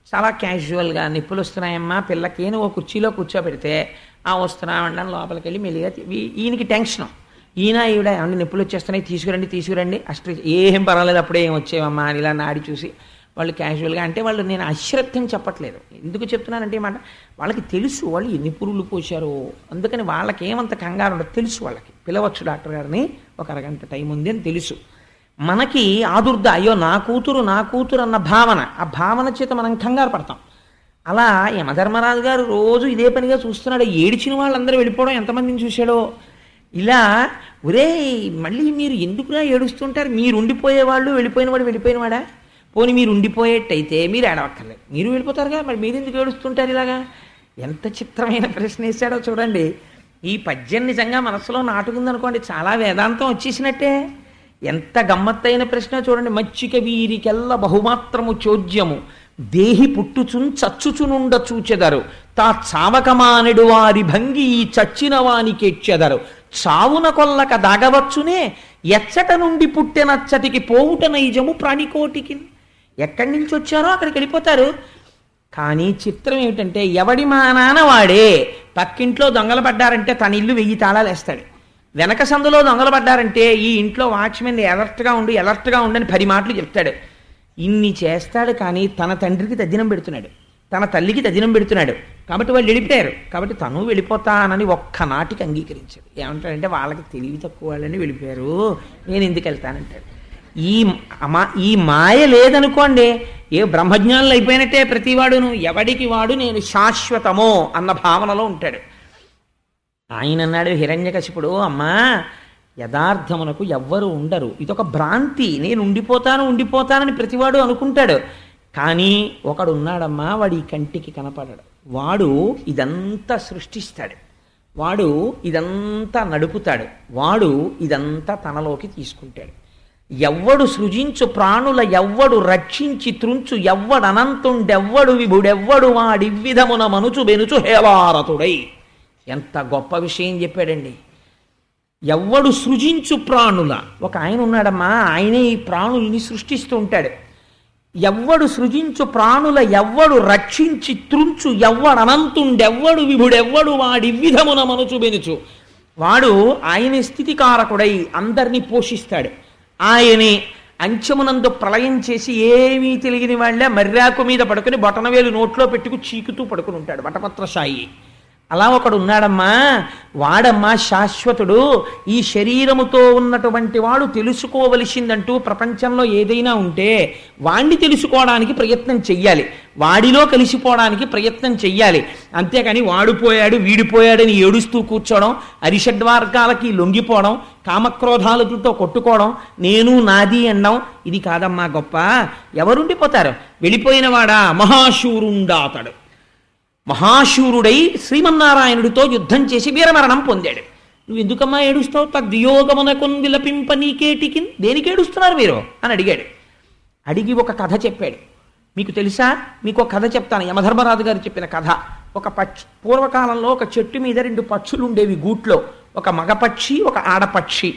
చాలా క్యాజువల్గా నిప్పులు వస్తున్నాయమ్మా పిల్లకి అని ఓ కుర్చీలో కూర్చోబెడితే ఆ వస్తున్నామండి అని లోపలికి వెళ్ళి మెల్లిగా తీ- ఈ- ఈయనకి టెన్షన్ ఈయన ఈవిడ ఏమండి నిప్పులు వచ్చేస్తున్నాయి తీసుకురండి తీసుకురండి అష్ట ఏం పర్వాలేదు అప్పుడే ఏం వచ్చేవమ్మా అని ఇలా నాడి చూసి వాళ్ళు క్యాజువల్గా అంటే వాళ్ళు నేను అశ్రద్ధం చెప్పట్లేదు ఎందుకు చెప్తున్నానంటే ఈ మాట వాళ్ళకి తెలుసు వాళ్ళు ఎన్ని పురుగులు పోశారో అందుకని వాళ్ళకి ఏమంత కంగారు ఉండదు తెలుసు వాళ్ళకి పిలవచ్చు డాక్టర్ గారిని ఒక అరగంట టైం ఉంది అని తెలుసు మనకి ఆదుర్ద అయ్యో నా కూతురు నా కూతురు అన్న భావన ఆ భావన చేత మనం కంగారు పడతాం అలా యమధర్మరాజు గారు రోజు ఇదే పనిగా చూస్తున్నాడు ఏడిచిన వాళ్ళందరూ వెళ్ళిపోవడం ఎంతమందిని చూశాడో ఇలా ఒరే మళ్ళీ మీరు ఎందుకురా ఏడుస్తుంటారు మీరు ఉండిపోయే వాళ్ళు వెళ్ళిపోయిన వాడు వెళ్ళిపోయిన వాడా పోనీ మీరు ఉండిపోయేట్టయితే మీరు ఏడవక్కర్లేదు మీరు వెళ్ళిపోతారుగా మరి మీరు ఎందుకు ఏడుస్తుంటారు ఇలాగా ఎంత చిత్రమైన ప్రశ్న వేశాడో చూడండి ఈ పద్యం నిజంగా మనసులో నాటుకుందనుకోండి చాలా వేదాంతం వచ్చేసినట్టే ఎంత గమ్మత్తైన ప్రశ్న చూడండి మచ్చిక వీరికెల్ల బహుమాత్రము చోద్యము దేహి పుట్టుచున్ చచ్చుచునుండ చూచెదరు తా చావకమానెడు వారి భంగి ఈ చచ్చిన వానికెచ్చెదరు చావున కొల్లక దాగవచ్చునే ఎచ్చట నుండి పుట్టెనచ్చటికి పోవుట నైజము ప్రాణికోటికి ఎక్కడి నుంచి వచ్చారో అక్కడికి వెళ్ళిపోతారు కానీ చిత్రం ఏమిటంటే ఎవడి మా నాన్న వాడే పక్కింట్లో దొంగలు పడ్డారంటే తన ఇల్లు వెయ్యి తాళాలు వేస్తాడు వెనక సందులో దొంగలు పడ్డారంటే ఈ ఇంట్లో వాచ్మెన్ ఎలర్ట్గా ఉండి ఎలర్ట్గా ఉండని పది మాటలు చెప్తాడు ఇన్ని చేస్తాడు కానీ తన తండ్రికి తద్దినం పెడుతున్నాడు తన తల్లికి తద్దినం పెడుతున్నాడు కాబట్టి వాళ్ళు వెళ్ళిపోయారు కాబట్టి తను వెళ్ళిపోతానని ఒక్క నాటికి అంగీకరించాడు ఏమంటాడంటే వాళ్ళకి తెలివి తక్కువ వాళ్ళని వెళ్ళిపోయారు నేను ఎందుకు వెళ్తానంటాడు ఈ అమా ఈ మాయ లేదనుకోండి ఏ బ్రహ్మజ్ఞానులు అయిపోయినట్టే ప్రతివాడును ఎవడికి వాడు నేను శాశ్వతమో అన్న భావనలో ఉంటాడు ఆయన అన్నాడు హిరణ్యకశిపుడు అమ్మా యథార్థమునకు ఎవ్వరు ఉండరు ఇదొక భ్రాంతి నేను ఉండిపోతాను ఉండిపోతానని ప్రతివాడు అనుకుంటాడు కానీ ఒకడు ఉన్నాడమ్మా వాడు ఈ కంటికి కనపడడు వాడు ఇదంతా సృష్టిస్తాడు వాడు ఇదంతా నడుపుతాడు వాడు ఇదంతా తనలోకి తీసుకుంటాడు ఎవ్వడు సృజించు ప్రాణుల ఎవ్వడు రక్షించి త్రుంచు ఎవ్వడనంతుండెవ్వడు విభుడెవ్వడు వాడివ్విధమున మనుచు బెనుచు హేవారతుడై ఎంత గొప్ప విషయం చెప్పాడండి ఎవ్వడు సృజించు ప్రాణుల ఒక ఆయన ఉన్నాడమ్మా ఆయనే ఈ ప్రాణుల్ని సృష్టిస్తూ ఉంటాడు ఎవ్వడు సృజించు ప్రాణుల ఎవ్వడు రక్షించి త్రుంచు ఎవ్వడనంతుండెవ్వడు విభుడెవ్వడు వాడి విధమున మనుచు బెనుచు వాడు ఆయన స్థితికారకుడై అందరినీ పోషిస్తాడు ఆయనే అంచమునందు ప్రళయం చేసి ఏమీ తెలియని వాళ్ళే మర్రాకు మీద పడుకుని బొటనవేలు నోట్లో పెట్టుకు చీకుతూ పడుకుని ఉంటాడు బటపత్రశాయి అలా ఒకడు ఉన్నాడమ్మా వాడమ్మా శాశ్వతుడు ఈ శరీరముతో ఉన్నటువంటి వాడు తెలుసుకోవలసిందంటూ ప్రపంచంలో ఏదైనా ఉంటే వాణ్ణి తెలుసుకోవడానికి ప్రయత్నం చెయ్యాలి వాడిలో కలిసిపోవడానికి ప్రయత్నం చెయ్యాలి అంతేకాని వాడిపోయాడు వీడిపోయాడని ఏడుస్తూ కూర్చోవడం అరిషడ్వార్గాలకి లొంగిపోవడం కామక్రోధాలతో కొట్టుకోవడం నేను నాది అనడం ఇది కాదమ్మా గొప్ప ఎవరుండిపోతారు వెళ్ళిపోయిన వాడా మహాశూరుండాతడు మహాశూరుడై శ్రీమన్నారాయణుడితో యుద్ధం చేసి వీరమరణం పొందాడు నువ్వు ఎందుకమ్మా ఏడుస్తావు తద్వియోగమునకున్ విలపింప నీకేటికి దేనికి ఏడుస్తున్నారు మీరు అని అడిగాడు అడిగి ఒక కథ చెప్పాడు మీకు తెలుసా మీకు ఒక కథ చెప్తాను యమధర్మరాజు గారు చెప్పిన కథ ఒక పక్షి పూర్వకాలంలో ఒక చెట్టు మీద రెండు పక్షులు ఉండేవి గూట్లో ఒక మగపక్షి ఒక ఆడపక్షి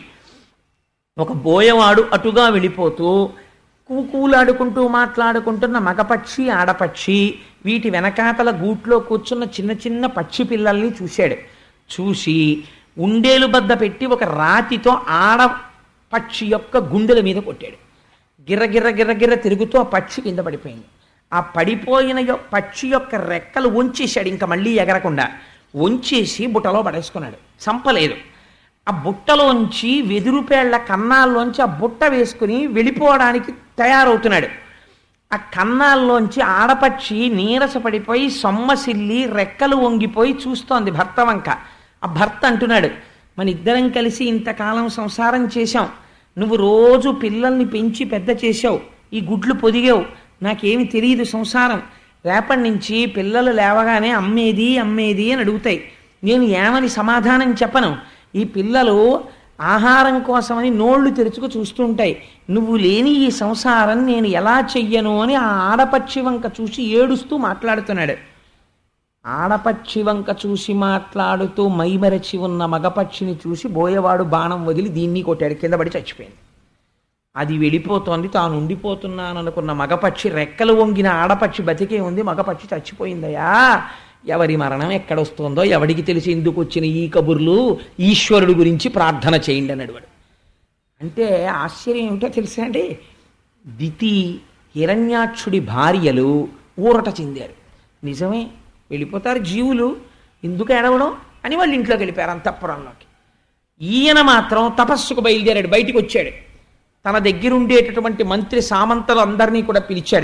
ఒక బోయవాడు అటుగా వెళ్ళిపోతూ కూకూలాడుకుంటూ మాట్లాడుకుంటున్న మగపక్షి ఆడపక్షి వీటి వెనకాతల గూట్లో కూర్చున్న చిన్న చిన్న పక్షి పిల్లల్ని చూశాడు చూసి ఉండేలు బద్ద పెట్టి ఒక రాతితో ఆడపక్షి యొక్క గుండెల మీద కొట్టాడు గిర్ర గిర్ర గిర్ర గిర్ర తిరుగుతూ ఆ పక్షి కింద పడిపోయింది ఆ పడిపోయిన యొ- పక్షి యొక్క రెక్కలు వంచేశాడు ఇంకా మళ్ళీ ఎగరకుండా వంచేసి బుట్టలో పడేసుకున్నాడు చంపలేదు ఆ బుట్టలోంచి వెదురుపేళ్ల కన్నాల్లోంచి ఆ బుట్ట వేసుకుని వెళ్ళిపోవడానికి తయారవుతున్నాడు ఆ కన్నాల్లోంచి ఆడపక్షి నీరసపడిపోయి సొమ్మసిల్లి రెక్కలు వంగిపోయి చూస్తోంది భర్త వంక ఆ భర్త అంటున్నాడు మన ఇద్దరం కలిసి ఇంతకాలం సంసారం చేశాం నువ్వు రోజు పిల్లల్ని పెంచి పెద్ద చేశావు ఈ గుడ్లు పొదిగావు నాకేమి తెలియదు సంసారం రేపటి నుంచి పిల్లలు లేవగానే అమ్మేది అమ్మేది అని అడుగుతాయి నేను ఏమని సమాధానం చెప్పను ఈ పిల్లలు ఆహారం కోసమని నోళ్లు తెరుచుకు చూస్తుంటాయి నువ్వు లేని ఈ సంసారం నేను ఎలా చెయ్యను అని ఆ ఆడపక్షి వంక చూసి ఏడుస్తూ మాట్లాడుతున్నాడు ఆడపక్షి వంక చూసి మాట్లాడుతూ మైమరచి ఉన్న మగపక్షిని చూసి బోయవాడు బాణం వదిలి దీన్ని కొట్టాడు కింద పడి చచ్చిపోయింది అది వెళ్ళిపోతోంది తాను ఉండిపోతున్నాను అనుకున్న మగపక్షి రెక్కలు వంగిన ఆడపక్షి బతికే ఉంది మగపక్షి చచ్చిపోయిందయ్యా ఎవరి మరణం ఎక్కడొస్తుందో ఎవడికి తెలిసి ఎందుకు వచ్చిన ఈ కబుర్లు ఈశ్వరుడు గురించి ప్రార్థన చేయండి అన్నాడు వాడు అంటే ఆశ్చర్యం ఏమిటో తెలుసా అండి దితి హిరణ్యాక్షుడి భార్యలు ఊరట చెందారు నిజమే వెళ్ళిపోతారు జీవులు ఎందుకు ఏడవడం అని వాళ్ళు ఇంట్లోకి వెళ్ళిపోయారు అంతఃపురంలోకి ఈయన మాత్రం తపస్సుకు బయలుదేరాడు బయటికి వచ్చాడు తన దగ్గరుండేటటువంటి మంత్రి సామంతలు అందరినీ కూడా పిలిచాడు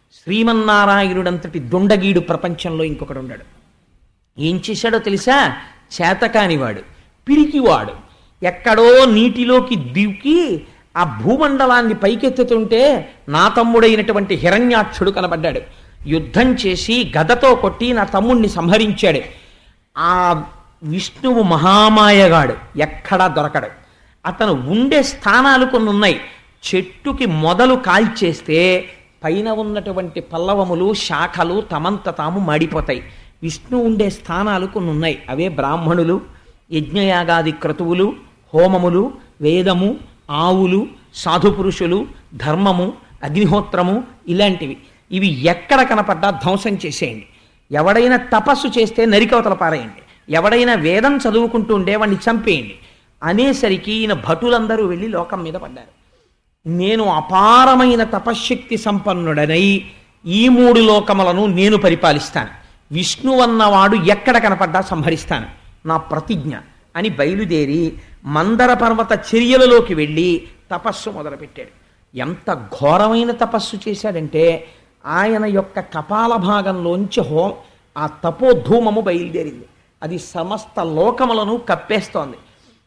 శ్రీమన్నారాయణుడంతటి దుండగీడు ప్రపంచంలో ఇంకొకడు ఉన్నాడు ఏం చేశాడో తెలుసా చేతకానివాడు పిరికివాడు ఎక్కడో నీటిలోకి దిక్కి ఆ భూమండలాన్ని పైకెత్తుతుంటే నా తమ్ముడైనటువంటి హిరణ్యాక్షుడు కనబడ్డాడు యుద్ధం చేసి గదతో కొట్టి నా తమ్ముణ్ణి సంహరించాడు ఆ విష్ణువు మహామాయగాడు ఎక్కడా దొరకడు అతను ఉండే స్థానాలు కొన్ని ఉన్నాయి చెట్టుకి మొదలు కాల్చేస్తే పైన ఉన్నటువంటి పల్లవములు శాఖలు తమంత తాము మాడిపోతాయి విష్ణు ఉండే స్థానాలు కొన్ని ఉన్నాయి అవే బ్రాహ్మణులు యజ్ఞయాగాది క్రతువులు హోమములు వేదము ఆవులు సాధుపురుషులు ధర్మము అగ్నిహోత్రము ఇలాంటివి ఇవి ఎక్కడ కనపడ్డా ధ్వంసం చేసేయండి ఎవడైనా తపస్సు చేస్తే నరికవతల పారేయండి ఎవడైనా వేదం చదువుకుంటూ ఉండే వాడిని చంపేయండి అనేసరికి ఈయన భటులందరూ వెళ్ళి లోకం మీద పడ్డారు నేను అపారమైన తపశ్శక్తి సంపన్నుడనై ఈ మూడు లోకములను నేను పరిపాలిస్తాను విష్ణు అన్నవాడు ఎక్కడ కనపడ్డా సంహరిస్తాను నా ప్రతిజ్ఞ అని బయలుదేరి మందర పర్వత చర్యలలోకి వెళ్ళి తపస్సు మొదలుపెట్టాడు ఎంత ఘోరమైన తపస్సు చేశాడంటే ఆయన యొక్క కపాల భాగంలోంచి హో ఆ తపోధూమము బయలుదేరింది అది సమస్త లోకములను కప్పేస్తోంది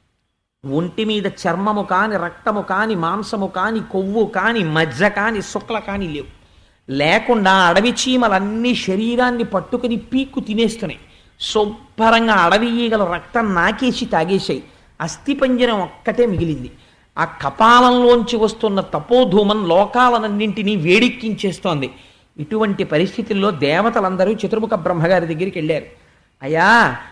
ఒంటి మీద చర్మము కాని రక్తము కాని మాంసము కాని కొవ్వు కాని మజ్జ కాని శుక్ల కాని లేవు లేకుండా అడవి చీమలన్నీ శరీరాన్ని పట్టుకుని పీక్కు తినేస్తున్నాయి శుభ్రంగా అడవి ఈగల రక్తం నాకేసి తాగేశాయి అస్థిపంజరం ఒక్కటే మిగిలింది ఆ కపాలంలోంచి వస్తున్న తపోధూమం లోకాలనన్నింటినీ వేడెక్కించేస్తోంది ఇటువంటి పరిస్థితుల్లో దేవతలందరూ చతుర్ముఖ బ్రహ్మగారి దగ్గరికి వెళ్ళారు అయ్యా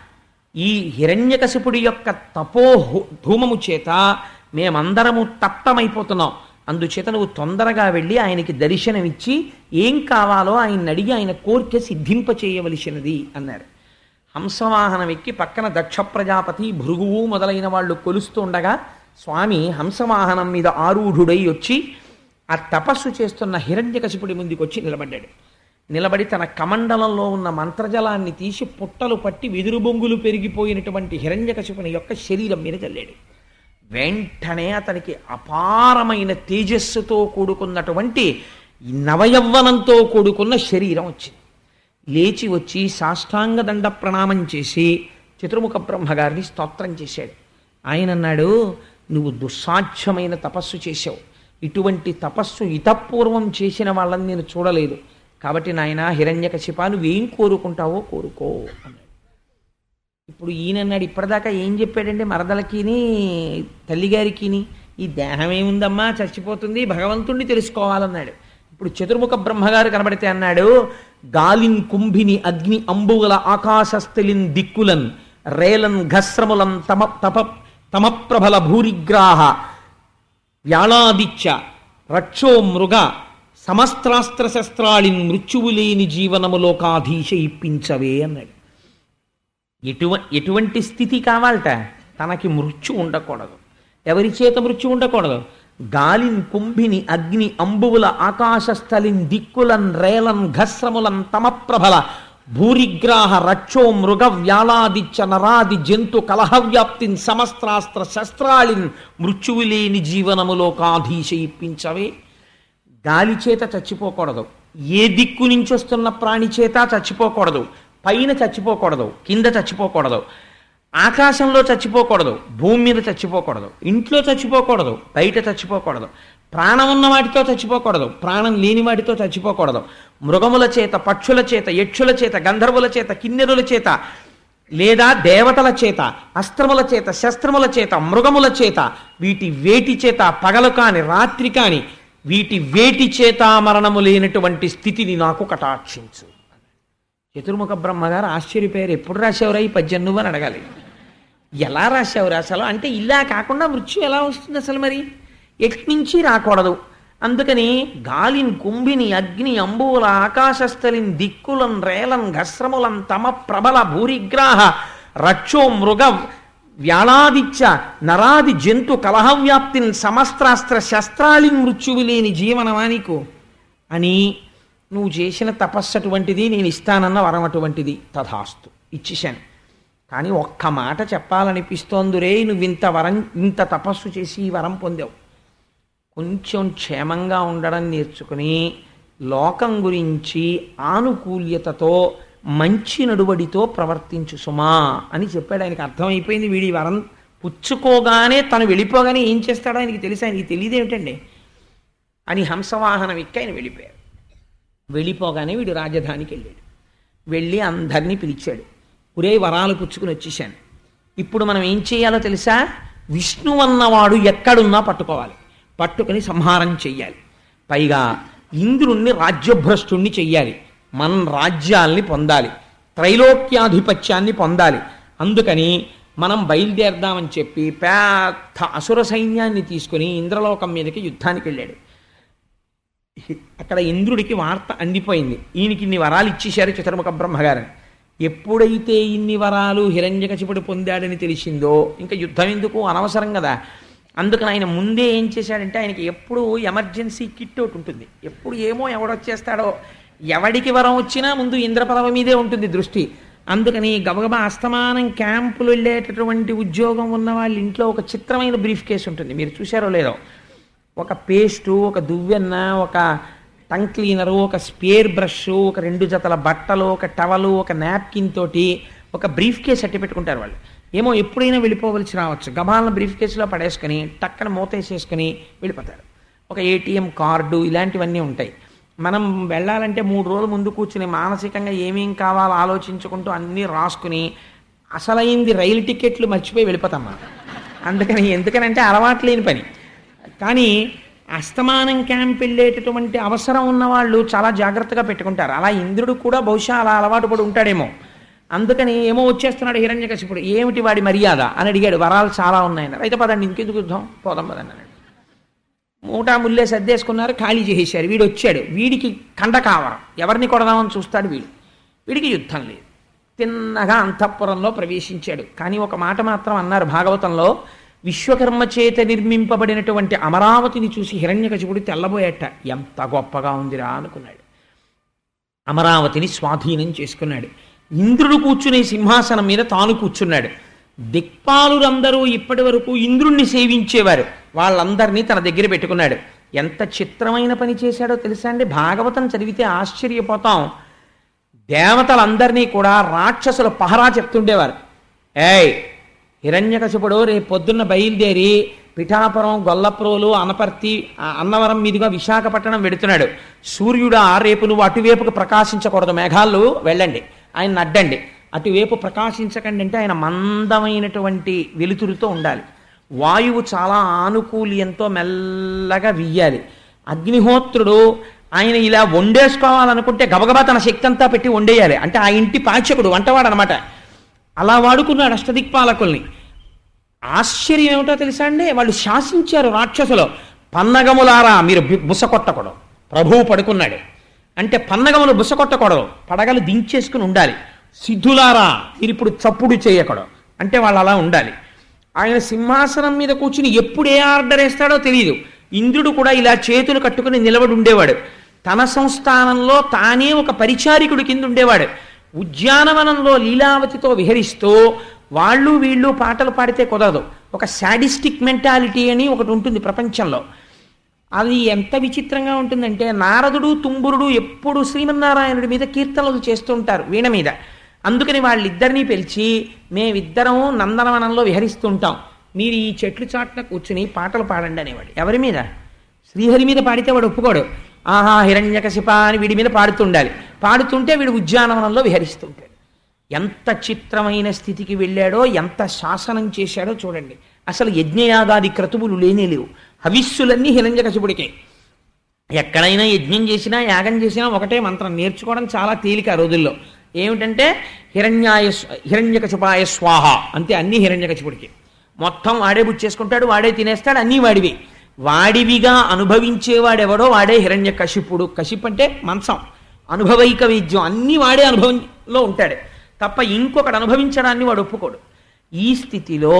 ఈ హిరణ్యకశిపుడి యొక్క తపో హు- ధూమము చేత మేమందరము తప్తమైపోతున్నాం అందుచేత నువ్వు తొందరగా వెళ్ళి ఆయనకి దర్శనమిచ్చి ఏం కావాలో ఆయన అడిగి ఆయన కోరిక సిద్ధింప చేయవలసినది అన్నారు హంసవాహనం ఎక్కి పక్కన దక్ష ప్రజాపతి భృగువు మొదలైన వాళ్ళు కొలుస్తూ ఉండగా స్వామి హంసవాహనం మీద ఆరూఢుడై వచ్చి ఆ తపస్సు చేస్తున్న హిరణ్యకశిపుడి ముందుకు వచ్చి నిలబడ్డాడు నిలబడి తన కమండలంలో ఉన్న మంత్రజలాన్ని తీసి పుట్టలు పట్టి వెదురు బొంగులు పెరిగిపోయినటువంటి హిరణ్యకశిపుని యొక్క శరీరం మీద చల్లాడు వెంటనే అతనికి అపారమైన తేజస్సుతో కూడుకున్నటువంటి నవయవ్వనంతో కూడుకున్న శరీరం వచ్చింది లేచి వచ్చి సాష్టాంగ దండ ప్రణామం చేసి చతుర్ముఖ బ్రహ్మగారిని స్తోత్రం చేశాడు ఆయన అన్నాడు నువ్వు దుస్సాధ్యమైన తపస్సు చేశావు ఇటువంటి తపస్సు ఇతపూర్వం చేసిన వాళ్ళని నేను చూడలేదు కాబట్టి నాయన హిరణ్యకశిప నువ్వేం కోరుకుంటావో కోరుకో అన్నాడు ఇప్పుడు ఈయన అన్నాడు ఇప్పటిదాకా ఏం చెప్పాడండి మరదలకిని తల్లిగారికిని ఈ దేహం ఏముందమ్మా చచ్చిపోతుంది భగవంతుణ్ణి తెలుసుకోవాలన్నాడు ఇప్పుడు చతుర్ముఖ బ్రహ్మగారు కనబడితే అన్నాడు గాలిన్ కుంభిని అగ్ని అంబుగల ఆకాశస్థలిన్ దిక్కులన్ రేలన్ ఘస్రములన్ తమ తప తమప్రబల భూరిగ్రాహ వ్యాళాదిత్య రక్షో మృగ సమస్త్రాస్త్ర శస్త్రాళిన్ మృత్యువు లేని జీవనములోకాధీశ ఇప్పించవే అన్నాడు ఎటువ ఎటువంటి స్థితి కావాలట తనకి మృత్యు ఉండకూడదు ఎవరి చేత మృత్యు ఉండకూడదు గాలిన్ కుంభిని అగ్ని అంబువుల ఆకాశస్థలిన్ దిక్కులన్ రేలన్ ఘస్రములన్ తమప్రభల భూరిగ్రాహ రక్షో మృగ వ్యాళాదిత్య నరాది జంతు కలహవ్యాప్తిన్ సమస్త్రాస్త్ర శస్త్రాళిన్ మృత్యువు లేని జీవనములో కాధీశ ఇప్పించవే గాలి చేత చచ్చిపోకూడదు ఏ దిక్కు నుంచి వస్తున్న ప్రాణి చేత చచ్చిపోకూడదు పైన చచ్చిపోకూడదు కింద చచ్చిపోకూడదు ఆకాశంలో చచ్చిపోకూడదు భూమి మీద చచ్చిపోకూడదు ఇంట్లో చచ్చిపోకూడదు బయట చచ్చిపోకూడదు ప్రాణం ఉన్న వాటితో చచ్చిపోకూడదు ప్రాణం లేని వాటితో చచ్చిపోకూడదు మృగముల చేత పక్షుల చేత యక్షుల చేత గంధర్వుల చేత కిన్నెరుల చేత లేదా దేవతల చేత అస్త్రముల చేత శస్త్రముల చేత మృగముల చేత వీటి వేటి చేత పగలు కాని రాత్రి కాని వీటి వేటి చేత మరణము లేనటువంటి స్థితిని నాకు కటాక్షించు చతుర్ముఖ బ్రహ్మగారు ఆశ్చర్యపోయారు ఎప్పుడు రాశావురా ఈ పద్యం నువ్వు అని అడగాలి ఎలా రాశావురా అసలు అంటే ఇలా కాకుండా మృత్యు ఎలా వస్తుంది అసలు మరి ఎట్నుంచి రాకూడదు అందుకని గాలిని కుంభిని అగ్ని అంబువుల ఆకాశస్థలిన్ దిక్కులన్ రేలన్ ఘస్రములం తమ ప్రబల భూరిగ్రాహ రక్షో మృగ వ్యాళాదిత్య నరాది జంతు కలహవ్యాప్తిని సమస్త్రాస్త్ర శస్త్రాలి మృత్యువు లేని జీవనమానికు అని నువ్వు చేసిన తపస్సు అటువంటిది నేను ఇస్తానన్న వరం అటువంటిది తథాస్తు ఇచ్చేశాను కానీ ఒక్క మాట చెప్పాలనిపిస్తోంది రే నువ్వు ఇంత వరం ఇంత తపస్సు చేసి ఈ వరం పొందావు కొంచెం క్షేమంగా ఉండడం నేర్చుకుని లోకం గురించి ఆనుకూల్యతతో మంచి నడువడితో ప్రవర్తించు సుమా అని చెప్పాడు ఆయనకి అర్థమైపోయింది వీడి వరం పుచ్చుకోగానే తను వెళ్ళిపోగానే ఏం చేస్తాడో ఆయనకి తెలిసి ఆయనకి తెలియదేమిటండి అని హంసవాహనం ఎక్కి ఆయన వెళ్ళిపోయారు వెళ్ళిపోగానే వీడు రాజధానికి వెళ్ళాడు వెళ్ళి అందరినీ పిలిచాడు ఒరే వరాలు పుచ్చుకుని వచ్చేసాను ఇప్పుడు మనం ఏం చేయాలో తెలుసా విష్ణు అన్నవాడు ఎక్కడున్నా పట్టుకోవాలి పట్టుకుని సంహారం చెయ్యాలి పైగా ఇంద్రుణ్ణి రాజ్యభ్రష్టుణ్ణి చెయ్యాలి మనం రాజ్యాల్ని పొందాలి త్రైలోక్యాధిపత్యాన్ని పొందాలి అందుకని మనం బయలుదేరదామని చెప్పి పెద్ద అసుర సైన్యాన్ని తీసుకుని ఇంద్రలోకం మీదకి యుద్ధానికి వెళ్ళాడు అక్కడ ఇంద్రుడికి వార్త అందిపోయింది ఈయనకి ఇన్ని వరాలు ఇచ్చేశారు చతుర్ముఖ బ్రహ్మగారని ఎప్పుడైతే ఇన్ని వరాలు హిరణ్యకశిపుడు పొందాడని తెలిసిందో ఇంకా యుద్ధం ఎందుకు అనవసరం కదా అందుకని ఆయన ముందే ఏం చేశాడంటే ఆయనకి ఎప్పుడు ఎమర్జెన్సీ కిట్ ఒకటి ఉంటుంది ఎప్పుడు ఏమో ఎవడొచ్చేస్తాడో ఎవడికి వరం వచ్చినా ముందు ఇంద్రపదవ మీదే ఉంటుంది దృష్టి అందుకని గబగబా అస్తమానం క్యాంపులు వెళ్ళేటటువంటి ఉద్యోగం ఉన్న వాళ్ళ ఇంట్లో ఒక చిత్రమైన బ్రీఫ్ కేసు ఉంటుంది మీరు చూశారో లేదో ఒక పేస్టు ఒక దువ్వెన్న ఒక టంగ్ క్లీనరు ఒక స్పేర్ బ్రష్ ఒక రెండు జతల బట్టలు ఒక టవలు ఒక నాప్కిన్ తోటి ఒక బ్రీఫ్ కేస్ అట్టి పెట్టుకుంటారు వాళ్ళు ఏమో ఎప్పుడైనా వెళ్ళిపోవలసి రావచ్చు గబాలను బ్రీఫ్ కేసులో పడేసుకొని టక్కన మూతేసేసుకొని వెళ్ళిపోతారు ఒక ఏటీఎం కార్డు ఇలాంటివన్నీ ఉంటాయి మనం వెళ్ళాలంటే మూడు రోజుల ముందు కూర్చుని మానసికంగా ఏమేం కావాలో ఆలోచించుకుంటూ అన్నీ రాసుకుని అసలైంది రైలు టికెట్లు మర్చిపోయి వెళ్ళిపోతాం మనం అందుకని ఎందుకనంటే అలవాటు లేని పని కానీ అస్తమానం క్యాంప్ వెళ్ళేటటువంటి అవసరం ఉన్న వాళ్ళు చాలా జాగ్రత్తగా పెట్టుకుంటారు అలా ఇంద్రుడు కూడా బహుశా అలా అలవాటు పడి ఉంటాడేమో అందుకని ఏమో వచ్చేస్తున్నాడు హిరణ్యకశిపుడు ఏమిటి వాడి మర్యాద అని అడిగాడు వరాలు చాలా ఉన్నాయని అయితే పదండి ఇంకెందుకు యుద్ధం పోదాం పదండి అన్నాడు మూటా ముల్లే సర్దేసుకున్నారు ఖాళీ చేసేశారు వీడు వచ్చాడు వీడికి కండ కావరం ఎవరిని కొడదామని చూస్తాడు వీడు వీడికి యుద్ధం లేదు తిన్నగా అంతఃపురంలో ప్రవేశించాడు కానీ ఒక మాట మాత్రం అన్నారు భాగవతంలో విశ్వకర్మ చేత నిర్మింపబడినటువంటి అమరావతిని చూసి హిరణ్యకశిపుడు తెల్లబోయేట ఎంత గొప్పగా ఉందిరా అనుకున్నాడు అమరావతిని స్వాధీనం చేసుకున్నాడు ఇంద్రుడు కూర్చునే సింహాసనం మీద తాను కూర్చున్నాడు దిక్పాలురందరూ ఇప్పటి వరకు ఇంద్రుణ్ణి సేవించేవారు వాళ్ళందరినీ తన దగ్గర పెట్టుకున్నాడు ఎంత చిత్రమైన పని చేశాడో తెలుసా అండి భాగవతం చదివితే ఆశ్చర్యపోతాం దేవతలందరినీ కూడా రాక్షసులు పహరా చెప్తుండేవారు ఏయ్ హిరణ్యకశిపుడు రేపు పొద్దున్న బయలుదేరి పిఠాపురం గొల్లప్రోలు అనపర్తి ఆ అన్నవరం మీదుగా విశాఖపట్నం వెడుతున్నాడు సూర్యుడా రేపు నువ్వు అటువైపుకు ప్రకాశించకూడదు మేఘాలు వెళ్ళండి ఆయన అడ్డండి అటువైపు ప్రకాశించకండి అంటే ఆయన మందమైనటువంటి వెలుతురుతో ఉండాలి వాయువు చాలా ఆనుకూల్యంతో మెల్లగా వీయాలి అగ్నిహోత్రుడు ఆయన ఇలా వండేసుకోవాలనుకుంటే గబగబా తన శక్తి అంతా పెట్టి వండేయాలి అంటే ఆ ఇంటి పాచకుడు వంటవాడు అనమాట అలా వాడుకున్నాడు అష్టదిక్పాలకుల్ని ఆశ్చర్యం ఏమిటో తెలుసా అండి వాళ్ళు శాసించారు రాక్షసులు పన్నగములారా మీరు బి- బుస కొట్టకూడదు ప్రభువు పడుకున్నాడు అంటే పన్నగములు బుస కొట్టకూడదు పడగలు దించేసుకుని ఉండాలి సిద్ధులారా మీరు ఇప్పుడు చప్పుడు చేయకూడదు అంటే వాళ్ళు అలా ఉండాలి ఆయన సింహాసనం మీద కూర్చుని ఎప్పుడు ఏ ఆర్డర్ వేస్తాడో తెలియదు ఇంద్రుడు కూడా ఇలా చేతులు కట్టుకుని నిలబడి ఉండేవాడు తన సంస్థానంలో తానే ఒక పరిచారికుడి కింద ఉండేవాడు ఉద్యానవనంలో లీలావతితో విహరిస్తూ వాళ్ళు వీళ్ళు పాటలు పాడితే కుదరదు ఒక శాడిస్టిక్ మెంటాలిటీ అని ఒకటి ఉంటుంది ప్రపంచంలో అది ఎంత విచిత్రంగా ఉంటుందంటే నారదుడు తుంబురుడు ఎప్పుడు శ్రీమన్నారాయణుడి మీద కీర్తనలు చేస్తుంటారు వీణ మీద అందుకని వాళ్ళిద్దరినీ పిలిచి మేమిద్దరం నందనవనంలో విహరిస్తుంటాం మీరు ఈ చెట్లు చాట్న కూర్చుని పాటలు పాడండి అనేవాడు ఎవరి మీద శ్రీహరి మీద పాడితే వాడు ఒప్పుకోడు ఆహా హిరణ్యకశిప అని వీడి మీద పాడుతుండాలి పాడుతుంటే వీడు ఉద్యానవనంలో విహరిస్తుంటాడు ఎంత చిత్రమైన స్థితికి వెళ్ళాడో ఎంత శాసనం చేశాడో చూడండి అసలు యజ్ఞయాగాది క్రతువులు లేనే లేవు హవిస్సులన్నీ హిరణ్యకశిపుడికే ఎక్కడైనా యజ్ఞం చేసినా యాగం చేసినా ఒకటే మంత్రం నేర్చుకోవడం చాలా తేలిక ఆ రోజుల్లో ఏమిటంటే హిరణ్యాయ హిరణ్యకశిపాయ స్వాహ అంతే అన్ని హిరణ్యకశిపుడికి మొత్తం వాడే బుచ్చేసుకుంటాడు వాడే తినేస్తాడు అన్నీ వాడివి వాడివిగా అనుభవించేవాడెవడో వాడే హిరణ్య కశిపుడు కశిపు అంటే మంచం అనుభవైక వైద్యం అన్నీ వాడే అనుభవంలో ఉంటాడు తప్ప ఇంకొకటి అనుభవించడాన్ని వాడు ఒప్పుకోడు ఈ స్థితిలో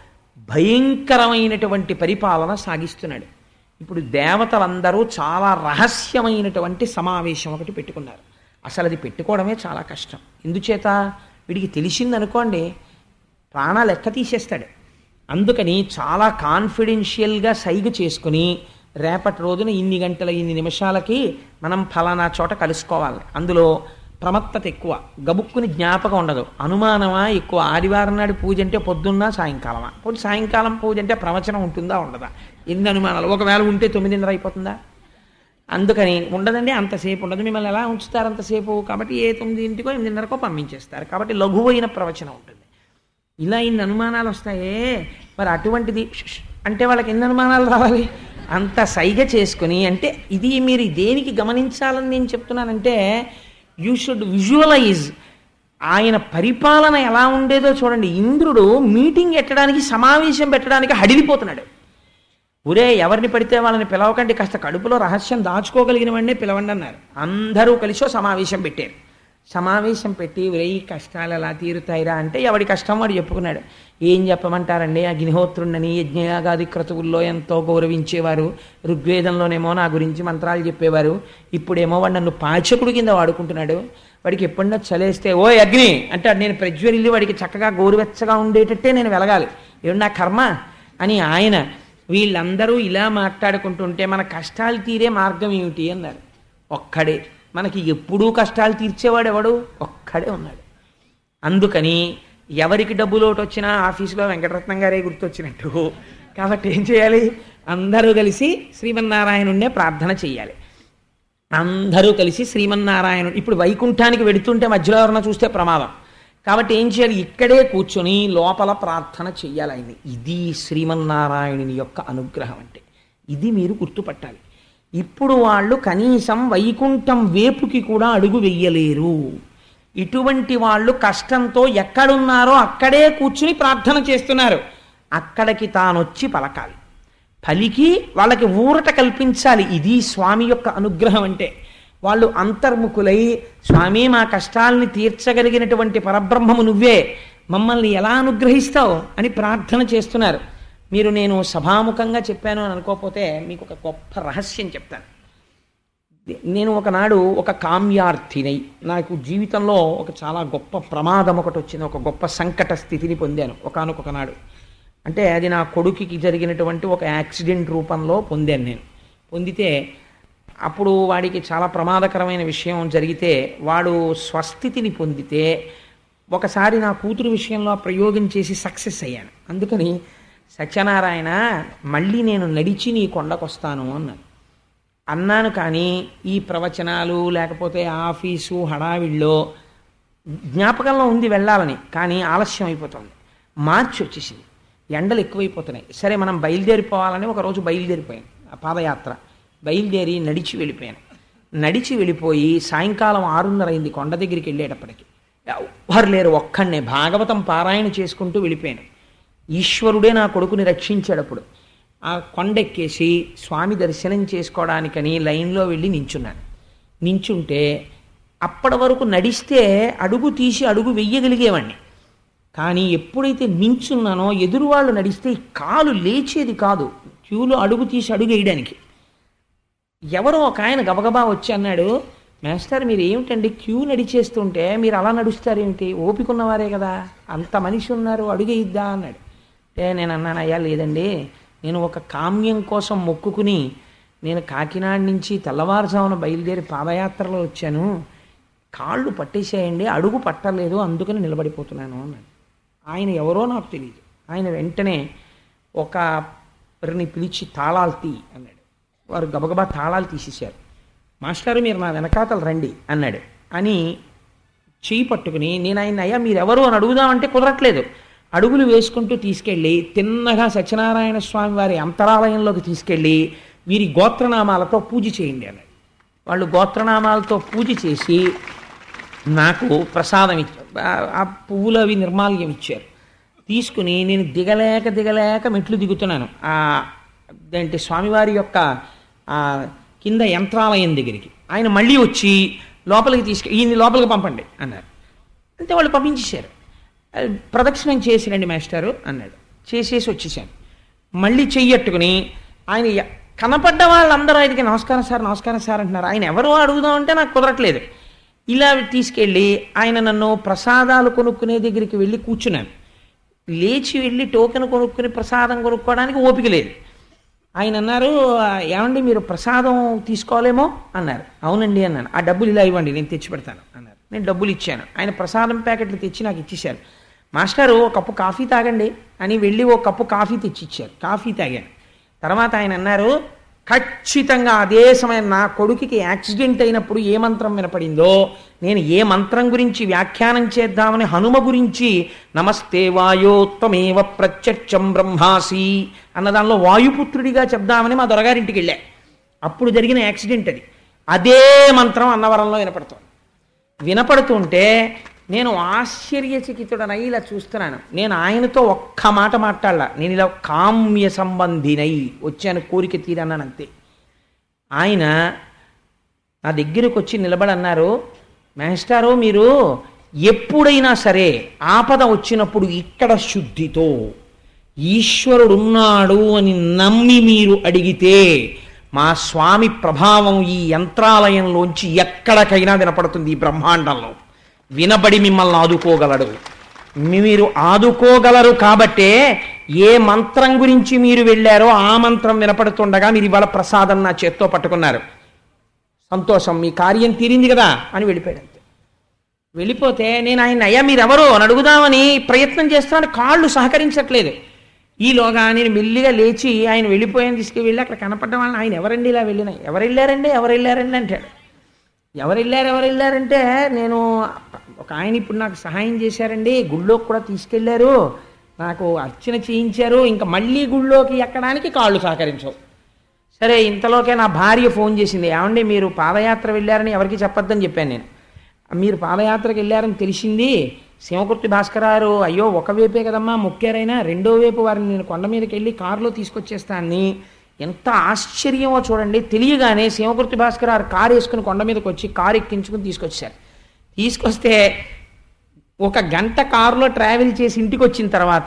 భయంకరమైనటువంటి పరిపాలన సాగిస్తున్నాడు ఇప్పుడు దేవతలందరూ చాలా రహస్యమైనటువంటి సమావేశం ఒకటి పెట్టుకున్నారు అసలు అది పెట్టుకోవడమే చాలా కష్టం ఎందుచేత వీడికి తెలిసిందనుకోండి ప్రాణాలు లెక్క తీసేస్తాడు అందుకని చాలా కాన్ఫిడెన్షియల్గా సైగ చేసుకుని రేపటి రోజున ఇన్ని గంటల ఇన్ని నిమిషాలకి మనం ఫలానా చోట కలుసుకోవాలి అందులో ప్రమత్తత ఎక్కువ గబుక్కుని జ్ఞాపకం ఉండదు అనుమానమా ఎక్కువ ఆదివారం నాడు పూజ అంటే పొద్దున్న సాయంకాలమా పోనీ సాయంకాలం పూజ అంటే ప్రవచనం ఉంటుందా ఉండదా ఎన్ని అనుమానాలు ఒకవేళ ఉంటే తొమ్మిదిన్నర అయిపోతుందా అందుకని ఉండదండి అంతసేపు ఉండదు మిమ్మల్ని ఎలా ఉంచుతారు అంతసేపు కాబట్టి ఏ తొమ్మిదింటికో ఎనిమిదిన్నరకో పంపించేస్తారు కాబట్టి లఘువైన ప్రవచనం ఉంటుంది ఇలా ఇన్ని అనుమానాలు వస్తాయే మరి అటువంటిది ష్ ష్ అంటే వాళ్ళకి ఎన్ని అనుమానాలు రావాలి అంత సైగ చేసుకుని అంటే ఇది మీరు దేనికి గమనించాలని నేను చెప్తున్నానంటే యూ షుడ్ విజువలైజ్ ఆయన పరిపాలన ఎలా ఉండేదో చూడండి ఇంద్రుడు మీటింగ్ పెట్టడానికి సమావేశం పెట్టడానికి హడిలిపోతున్నాడు ఒరే ఎవరిని పడితే వాళ్ళని పిలవకండి కాస్త కడుపులో రహస్యం దాచుకోగలిగిన వాడినే పిలవండి అన్నారు అందరూ కలిసి ఓ సమావేశం పెట్టారు సమావేశం పెట్టి ఒరే ఈ కష్టాలు ఎలా తీరుతాయిరా అంటే ఎవడి కష్టం వాడు చెప్పుకున్నాడు ఏం చెప్పమంటారండి అగ్నిహోత్రుండని యజ్ఞయాగాది క్రతువుల్లో ఎంతో గౌరవించేవారు ఋగ్వేదంలోనేమో నా గురించి మంత్రాలు చెప్పేవారు ఇప్పుడేమో వాడు నన్ను పాచకుడు కింద వాడుకుంటున్నాడు వాడికి ఎప్పుడన్నా చలేస్తే ఓ అగ్ని అంటే నేను ప్రజ్వరిల్లి వాడికి చక్కగా గోరువెచ్చగా ఉండేటట్టే నేను వెలగాలి ఏడు నా కర్మ అని ఆయన వీళ్ళందరూ ఇలా మాట్లాడుకుంటుంటే మన కష్టాలు తీరే మార్గం ఏమిటి అన్నారు ఒక్కడే మనకి ఎప్పుడూ కష్టాలు తీర్చేవాడు ఎవడు ఒక్కడే ఉన్నాడు అందుకని ఎవరికి డబ్బు లోటు వచ్చినా ఆఫీసులో వెంకటరత్నం గారే గుర్తొచ్చినట్టు కాబట్టి ఏం చేయాలి అందరూ కలిసి శ్రీమన్నారాయణుణ్ణే ప్రార్థన చేయాలి అందరూ కలిసి శ్రీమన్నారాయణుడు ఇప్పుడు వైకుంఠానికి వెడుతుంటే మధ్యలో ఎవరన్నా చూస్తే ప్రమాదం కాబట్టి ఏం చేయాలి ఇక్కడే కూర్చొని లోపల ప్రార్థన చెయ్యాలి ఆయన్ని ఇది శ్రీమన్నారాయణుని యొక్క అనుగ్రహం అంటే ఇది మీరు గుర్తుపట్టాలి ఇప్పుడు వాళ్ళు కనీసం వైకుంఠం వేపుకి కూడా అడుగు వెయ్యలేరు ఇటువంటి వాళ్ళు కష్టంతో ఎక్కడున్నారో అక్కడే కూర్చుని ప్రార్థన చేస్తున్నారు అక్కడికి తానొచ్చి పలకాలి పలికి వాళ్ళకి ఊరట కల్పించాలి ఇది స్వామి యొక్క అనుగ్రహం అంటే వాళ్ళు అంతర్ముఖులై స్వామి మా కష్టాల్ని తీర్చగలిగినటువంటి పరబ్రహ్మము నువ్వే మమ్మల్ని ఎలా అనుగ్రహిస్తావు అని ప్రార్థన చేస్తున్నారు మీరు నేను సభాముఖంగా చెప్పాను అని అనుకోకపోతే మీకు ఒక గొప్ప రహస్యం చెప్తాను నేను ఒకనాడు ఒక కామ్యార్థినై నాకు జీవితంలో ఒక చాలా గొప్ప ప్రమాదం ఒకటి వచ్చింది ఒక గొప్ప సంకట స్థితిని పొందాను ఒకనొక నాడు అంటే అది నా కొడుకుకి జరిగినటువంటి ఒక యాక్సిడెంట్ రూపంలో పొందాను నేను పొందితే అప్పుడు వాడికి చాలా ప్రమాదకరమైన విషయం జరిగితే వాడు స్వస్థితిని పొందితే ఒకసారి నా కూతురు విషయంలో ఆ ప్రయోగం చేసి సక్సెస్ అయ్యాను అందుకని సత్యనారాయణ మళ్ళీ నేను నడిచి నీ కొండకొస్తాను అన్నాను అన్నాను కానీ ఈ ప్రవచనాలు లేకపోతే ఆఫీసు హడావిడిలో జ్ఞాపకంలో ఉంది వెళ్ళాలని కానీ ఆలస్యం అయిపోతుంది మార్చి వచ్చేసింది ఎండలు ఎక్కువైపోతున్నాయి సరే మనం బయలుదేరిపోవాలని ఒకరోజు బయలుదేరిపోయాను ఆ పాదయాత్ర బయలుదేరి నడిచి వెళ్ళిపోయాను నడిచి వెళ్ళిపోయి సాయంకాలం ఆరున్నర అయింది కొండ దగ్గరికి వెళ్ళేటప్పటికి ఎవ్వరు లేరు ఒక్కడనే భాగవతం పారాయణ చేసుకుంటూ వెళ్ళిపోయాను ఈశ్వరుడే నా కొడుకుని రక్షించాడప్పుడు ఆ కొండెక్కేసి స్వామి దర్శనం చేసుకోవడానికని లైన్లో వెళ్ళి నించున్నాను నించుంటే అప్పటి వరకు నడిస్తే అడుగు తీసి అడుగు వెయ్యగలిగేవాడిని కానీ ఎప్పుడైతే నించున్నానో ఎదురు వాళ్ళు నడిస్తే ఈ కాలు లేచేది కాదు క్యూలో అడుగు తీసి అడుగు వేయడానికి ఎవరో ఒక ఆయన గబగబా వచ్చి అన్నాడు మేస్టర్ మీరు ఏమిటండి క్యూ నడిచేస్తుంటే మీరు అలా నడుస్తారేమిటి ఓపిక ఉన్నవారే కదా అంత మనిషి ఉన్నారు అడుగేయిద్దా అన్నాడు అంటే నేను అన్నాను అయ్యా లేదండి నేను ఒక కామ్యం కోసం మొక్కుకుని నేను కాకినాడ నుంచి తెల్లవారుజామున బయలుదేరి పాదయాత్రలో వచ్చాను కాళ్ళు పట్టేసేయండి అడుగు పట్టలేదు అందుకని నిలబడిపోతున్నాను అన్నాడు ఆయన ఎవరో నాకు తెలియదు ఆయన వెంటనే ఒకరిని పిలిచి తాళాలు తీ అన్నాడు వారు గబగబా తాళాలు తీసేశారు మాస్టారు మీరు నా వెనకాతలు రండి అన్నాడు అని చేయి పట్టుకుని నేను ఆయన అయ్యా మీరెవరు అని అడుగుదామంటే కుదరట్లేదు అడుగులు వేసుకుంటూ తీసుకెళ్ళి తిన్నగా సత్యనారాయణ స్వామి వారి అంతరాలయంలోకి తీసుకెళ్ళి వీరి గోత్రనామాలతో పూజ చేయండి అన్నాడు వాళ్ళు గోత్రనామాలతో పూజ చేసి నాకు ప్రసాదం ఇచ్చారు ఆ- ఆ పువ్వులు అవి నిర్మాల్యం ఇచ్చారు తీసుకుని నేను దిగలేక దిగలేక మెట్లు దిగుతున్నాను ఆ ఏంటి స్వామివారి యొక్క ఆ, కింద యంత్రాలయం దగ్గరికి ఆయన మళ్ళీ వచ్చి లోపలికి తీసుకు ఈయన్ని లోపలికి పంపండి అన్నారు అంతే వాళ్ళు పంపించేశారు అది ప్రదక్షిణం చేసిరండి మాస్టారు అన్నాడు చేసేసి వచ్చేసాను మళ్ళీ చెయ్యట్టుకుని ఆయన ఎ- కనపడ్డ వాళ్ళందరూ ఆయనకి నమస్కారం సార్ నమస్కారం సార్ అంటున్నారు ఆయన ఎవరు అడుగుదామంటే నాకు కుదరట్లేదు ఇలా తీసుకెళ్ళి ఆయన నన్ను ప్రసాదాలు కొనుక్కునే దగ్గరికి వెళ్ళి కూర్చున్నాను లేచి వెళ్ళి టోకెన్ కొనుక్కుని ప్రసాదం కొనుక్కోవడానికి ఓపిక లేదు ఆయన అన్నారు "ఆ, ఏమండి మీరు ప్రసాదం తీసుకోవాలేమో అన్నారు అవునండి అన్నాను ఆ డబ్బులు ఇలా ఇవ్వండి నేను తెచ్చి పెడతాను అన్నారు నేను డబ్బులు ఇచ్చాను ఆయన ప్రసాదం ప్యాకెట్లు తెచ్చి నాకు ఇచ్చేశారు మాస్టారు ఓ కప్పు కాఫీ తాగండి అని వెళ్ళి ఓ కప్పు కాఫీ తెచ్చి ఇచ్చారు కాఫీ తాగాను తర్వాత ఆయన అన్నారు ఖచ్చితంగా అదే సమయం నా కొడుకుకి యాక్సిడెంట్ అయినప్పుడు ఏ మంత్రం వినపడిందో నేను ఏ మంత్రం గురించి వ్యాఖ్యానం చేద్దామని హనుమ గురించి నమస్తే వాయోత్తమేవ ప్రత్యక్షం బ్రహ్మాసి అన్న దానిలో వాయుపుత్రుడిగా చెప్దామని మా దొరగారింటికి వెళ్ళా అప్పుడు జరిగిన యాక్సిడెంట్ అది అదే మంత్రం అన్నవరంలో వినపడుతోంది వినపడుతుంటే నేను ఆశ్చర్యచకితుడనై ఇలా చూస్తున్నాను నేను ఆయనతో ఒక్క మాట మాట్లాడలా నేను ఇలా కామ్య సంబంధినై వచ్చాను కోరిక తీరన్నాను అంతే ఆయన నా దగ్గరకు వచ్చి నిలబడన్నారు మాస్టారు మీరు ఎప్పుడైనా సరే ఆపద వచ్చినప్పుడు ఇక్కడ శుద్ధితో ఈశ్వరుడు ఉన్నాడు అని నమ్మి మీరు అడిగితే మా స్వామి ప్రభావం ఈ యంత్రాలయంలోంచి ఎక్కడికైనా వినపడుతుంది ఈ బ్రహ్మాండంలో వినబడి మిమ్మల్ని ఆదుకోగలడు మీరు ఆదుకోగలరు కాబట్టే ఏ మంత్రం గురించి మీరు వెళ్ళారో ఆ మంత్రం వినపడుతుండగా మీరు ఇవాళ ప్రసాదం నా చేత్తో పట్టుకున్నారు సంతోషం మీ కార్యం తీరింది కదా అని వెళ్ళిపోయాడు అంతే వెళ్ళిపోతే నేను ఆయన అయ్యా మీరెవరో అని అడుగుదామని ప్రయత్నం చేస్తున్నాను కాళ్ళు సహకరించట్లేదు ఈలోగా నేను మెల్లిగా లేచి ఆయన వెళ్ళిపోయాను తీసుకువెళ్ళి అక్కడ కనపడ్డ వాళ్ళని ఆయన ఎవరండి ఇలా వెళ్ళిన ఎవరు వెళ్ళారండి ఎవరు వెళ్ళారండి అంటాడు ఎవరు వెళ్ళారు ఎవరు వెళ్ళారంటే నేను ఒక ఆయన ఇప్పుడు నాకు సహాయం చేశారండి గుళ్ళోకి కూడా తీసుకెళ్లారు నాకు అర్చన చేయించారు ఇంకా మళ్ళీ గుళ్ళోకి ఎక్కడానికి కాళ్ళు సహకరించవు సరే ఇంతలోకే నా భార్య ఫోన్ చేసింది ఏమండి మీరు పాదయాత్ర వెళ్ళారని ఎవరికి చెప్పొద్దని చెప్పాను నేను మీరు పాదయాత్రకు వెళ్ళారని తెలిసింది శివకుర్తి భాస్కరారు అయ్యో ఒక వైపే కదమ్మా మొక్కారైనా రెండో వైపు వారిని నేను కొండ మీదకి వెళ్ళి కారులో తీసుకొచ్చేస్తానని ఎంత ఆశ్చర్యమో చూడండి తెలియగానే శివకుర్తి భాస్కరారు కారు వేసుకుని కొండ మీదకి వచ్చి కారు ఎక్కించుకుని తీసుకొచ్చారు తీసుకొస్తే ఒక గంట కారులో ట్రావెల్ చేసి ఇంటికి వచ్చిన తర్వాత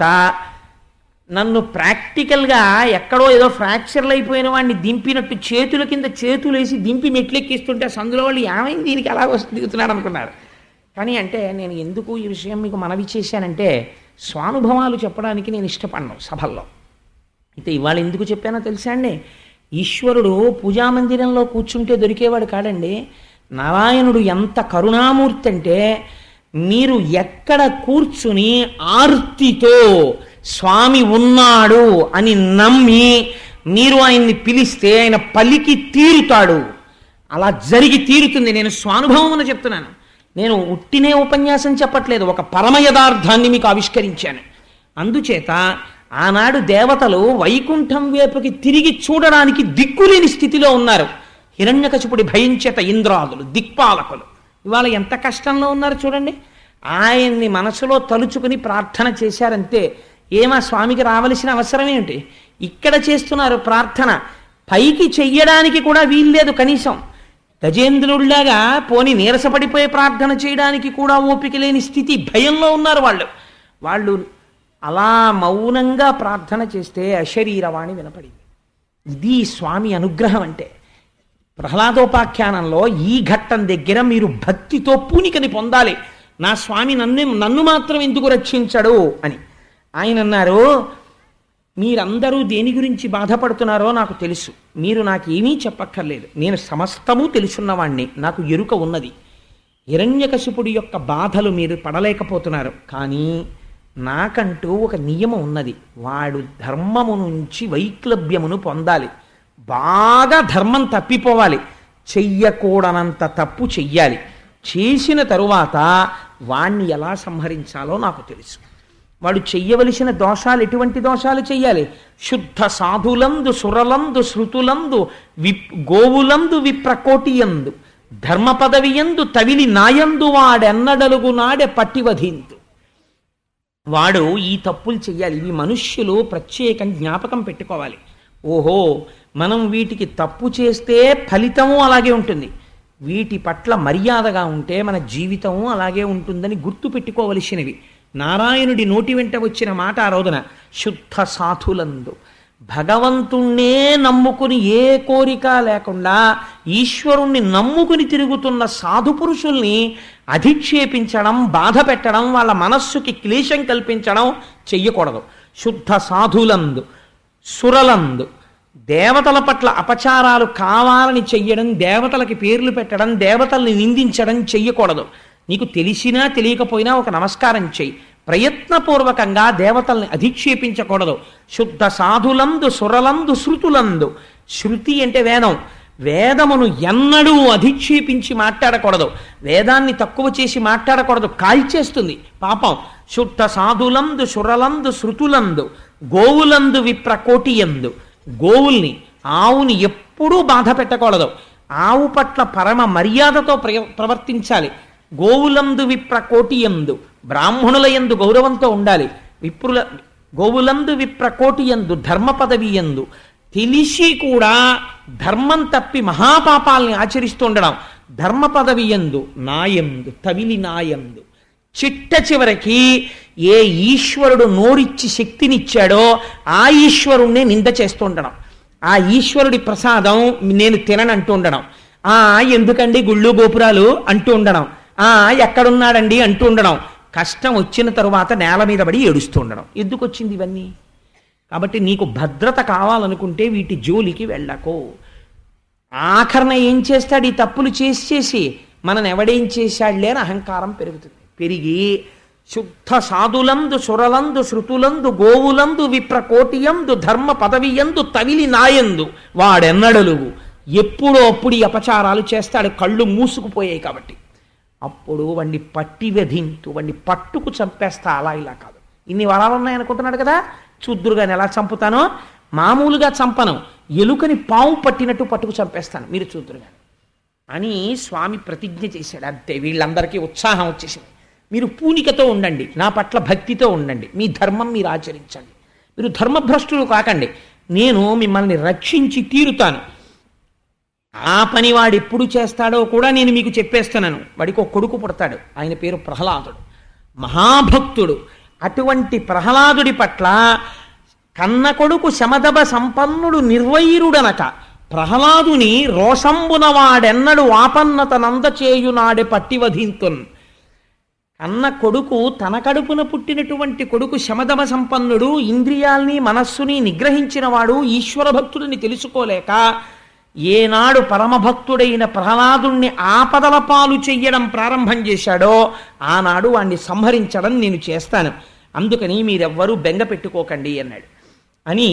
నన్ను ప్రాక్టికల్గా ఎక్కడో ఏదో ఫ్రాక్చర్లు అయిపోయిన వాడిని దింపినట్టు చేతుల కింద చేతులు వేసి దింపి మెట్లెక్కిస్తుంటే సందులో వాళ్ళు ఏమైంది దీనికి ఎలా వస్తుంది దిగుతున్నాడు అనుకున్నారు కానీ అంటే నేను ఎందుకు ఈ విషయం మీకు మనవి చేశానంటే స్వానుభవాలు చెప్పడానికి నేను ఇష్టపడను సభల్లో అయితే ఇవాళ ఎందుకు చెప్పానో తెలుసా అండి ఈశ్వరుడు పూజామందిరంలో కూర్చుంటే దొరికేవాడు కాడండి నారాయణుడు ఎంత కరుణామూర్తి అంటే మీరు ఎక్కడ కూర్చుని ఆర్తితో స్వామి ఉన్నాడు అని నమ్మి మీరు ఆయన్ని పిలిస్తే ఆయన పలికి తీరుతాడు అలా జరిగి తీరుతుంది నేను స్వానుభవం చెప్తున్నాను నేను ఉట్టినే ఉపన్యాసం చెప్పట్లేదు ఒక పరమ యథార్థాన్ని మీకు ఆవిష్కరించాను అందుచేత ఆనాడు దేవతలు వైకుంఠం వైపుకి తిరిగి చూడడానికి దిక్కులేని స్థితిలో ఉన్నారు హిరణ్యకశిపుడి భయం చేత ఇంద్రాదులు దిక్పాలకులు ఇవాళ ఎంత కష్టంలో ఉన్నారు చూడండి ఆయన్ని మనసులో తలుచుకుని ప్రార్థన చేశారంతే ఏమా స్వామికి రావలసిన అవసరం ఏమిటి ఇక్కడ చేస్తున్నారు ప్రార్థన పైకి చెయ్యడానికి కూడా వీల్లేదు కనీసం గజేంద్రుడిలాగా పోని నీరసపడిపోయే ప్రార్థన చేయడానికి కూడా ఓపిక లేని స్థితి భయంలో ఉన్నారు వాళ్ళు వాళ్ళు అలా మౌనంగా ప్రార్థన చేస్తే అశరీరవాణి వినపడింది ఇది స్వామి అనుగ్రహం అంటే ప్రహ్లాదోపాఖ్యానంలో ఈ ఘట్టం దగ్గర మీరు భక్తితో పూనికని పొందాలి నా స్వామి నన్ను నన్ను మాత్రం ఎందుకు రక్షించడు అని ఆయన అన్నారు మీరందరూ దేని గురించి బాధపడుతున్నారో నాకు తెలుసు మీరు నాకు ఏమీ చెప్పక్కర్లేదు నేను సమస్తము తెలుసున్నవాణ్ణి నాకు ఎరుక ఉన్నది హిరణ్యకశిపుడి యొక్క బాధలు మీరు పడలేకపోతున్నారు కానీ నాకంటూ ఒక నియమం ఉన్నది వాడు ధర్మము నుంచి వైక్లభ్యమును పొందాలి బాగా ధర్మం తప్పిపోవాలి చెయ్యకూడనంత తప్పు చెయ్యాలి చేసిన తరువాత వాణ్ణి ఎలా సంహరించాలో నాకు తెలుసు వాడు చెయ్యవలసిన దోషాలు ఎటువంటి దోషాలు చెయ్యాలి శుద్ధ సాధులందు సురలందు శృతులందు విప్ గోవులందు విప్రకోటియందు ధర్మ పదవియందు తవిలి నాయందు వాడెన్నడలుగు నాడే పట్టివధింతు వాడు ఈ తప్పులు చెయ్యాలి ఇవి మనుష్యులు ప్రత్యేకం జ్ఞాపకం పెట్టుకోవాలి ఓహో మనం వీటికి తప్పు చేస్తే ఫలితము అలాగే ఉంటుంది వీటి పట్ల మర్యాదగా ఉంటే మన జీవితము అలాగే ఉంటుందని గుర్తు పెట్టుకోవలసినవి నారాయణుడి నోటి వెంట వచ్చిన మాట ఆ రోజున శుద్ధ సాధులందు భగవంతుణ్ణే నమ్ముకుని ఏ కోరిక లేకుండా ఈశ్వరుణ్ణి నమ్ముకుని తిరుగుతున్న సాధు పురుషుల్ని అధిక్షేపించడం బాధ పెట్టడం వాళ్ళ మనస్సుకి క్లేశం కల్పించడం చెయ్యకూడదు శుద్ధ సాధులందు సురలందు దేవతల పట్ల అపచారాలు కావాలని చెయ్యడం దేవతలకి పేర్లు పెట్టడం దేవతల్ని నిందించడం చెయ్యకూడదు నీకు తెలిసినా తెలియకపోయినా ఒక నమస్కారం చెయ్యి ప్రయత్నపూర్వకంగా దేవతల్ని అధిక్షేపించకూడదు శుద్ధ సాధులందు సురలందు శృతులందు శృతి అంటే వేదం వేదమును ఎన్నడూ అధిక్షేపించి మాట్లాడకూడదు వేదాన్ని తక్కువ చేసి మాట్లాడకూడదు కాల్చేస్తుంది పాపం శుద్ధ సాధులందు సురలందు శృతులందు గోవులందు విప్రకోటియందు గోవుల్ని ఆవుని ఎప్పుడూ బాధ పెట్టకూడదు ఆవు పట్ల పరమ మర్యాదతో ప్రయ ప్రవర్తించాలి గోవులందు విప్ర కోటియందు బ్రాహ్మణుల యందు గౌరవంతో ఉండాలి విప్రుల గోవులందు విప్ర కోటియందు ధర్మ పదవి యందు తెలిసి కూడా ధర్మం తప్పి మహాపాపాల్ని ఆచరిస్తూ ఉండడం ధర్మ పదవి యందు నాయందు తవిలి నాయందు చిట్ట చివరికి ఏ ఈశ్వరుడు నోరిచ్చి శక్తినిచ్చాడో ఆ ఈశ్వరుణ్ణి నింద చేస్తూ ఉండడం ఆ ఈశ్వరుడి ప్రసాదం నేను తిననంటూ ఉండడం ఆ ఎందుకండి గుళ్ళు గోపురాలు అంటూ ఉండడం ఆ ఎక్కడున్నాడండి అంటూ ఉండడం కష్టం వచ్చిన తరువాత నేల మీద పడి ఏడుస్తూ ఉండడం ఎందుకు వచ్చింది ఇవన్నీ కాబట్టి నీకు భద్రత కావాలనుకుంటే వీటి జోలికి వెళ్ళకో ఆఖరణ ఏం చేస్తాడు ఈ తప్పులు చేసి చేసి మనని ఎవడేం చేశాడులే అని అహంకారం పెరుగుతుంది పెరిగి శుద్ధ సాధులందు సురలందు శృతులందు గోవులందు విప్రకోటియందు ధర్మ పదవియందు తవిలి నాయందు వాడెన్నడలుగు ఎప్పుడో అప్పుడు ఈ అపచారాలు చేస్తాడు కళ్ళు మూసుకుపోయాయి కాబట్టి అప్పుడు వాడిని పట్టి వెధింతు వాడిని పట్టుకు చంపేస్తా అలా ఇలా కాదు ఇన్ని వరాలు ఉన్నాయనుకుంటున్నాడు కదా చూద్దురుగాని ఎలా చంపుతానో మామూలుగా చంపను ఎలుకని పాము పట్టినట్టు పట్టుకు చంపేస్తాను మీరు చూద్దురుగాని అని స్వామి ప్రతిజ్ఞ చేశాడు అంతే వీళ్ళందరికీ ఉత్సాహం వచ్చేసింది మీరు పూనికతో ఉండండి నా పట్ల భక్తితో ఉండండి మీ ధర్మం మీరు ఆచరించండి మీరు ధర్మభ్రష్టులు కాకండి నేను మిమ్మల్ని రక్షించి తీరుతాను ఆ పని వాడు ఎప్పుడు చేస్తాడో కూడా నేను మీకు చెప్పేస్తున్నాను వాడికి ఒక కొడుకు పుడతాడు ఆయన పేరు ప్రహ్లాదుడు మహాభక్తుడు అటువంటి ప్రహ్లాదుడి పట్ల కన్న కొడుకు శమదబ సంపన్నుడు నిర్వైరుడనక ప్రహ్లాదుని రోషంబున వాడెన్నడు ఆపన్నత నందచేయునాడే పట్టివధింతున్ అన్న కొడుకు తన కడుపున పుట్టినటువంటి కొడుకు శమదమ సంపన్నుడు ఇంద్రియాల్ని మనస్సుని నిగ్రహించిన వాడు ఈశ్వర భక్తుడిని తెలుసుకోలేక ఏనాడు పరమభక్తుడైన ప్రహ్లాదుణ్ణి ఆపదల పాలు చెయ్యడం ప్రారంభం చేశాడో ఆనాడు వాణ్ణి సంహరించడం నేను చేస్తాను అందుకని మీరెవ్వరూ బెంగ పెట్టుకోకండి అన్నాడు అని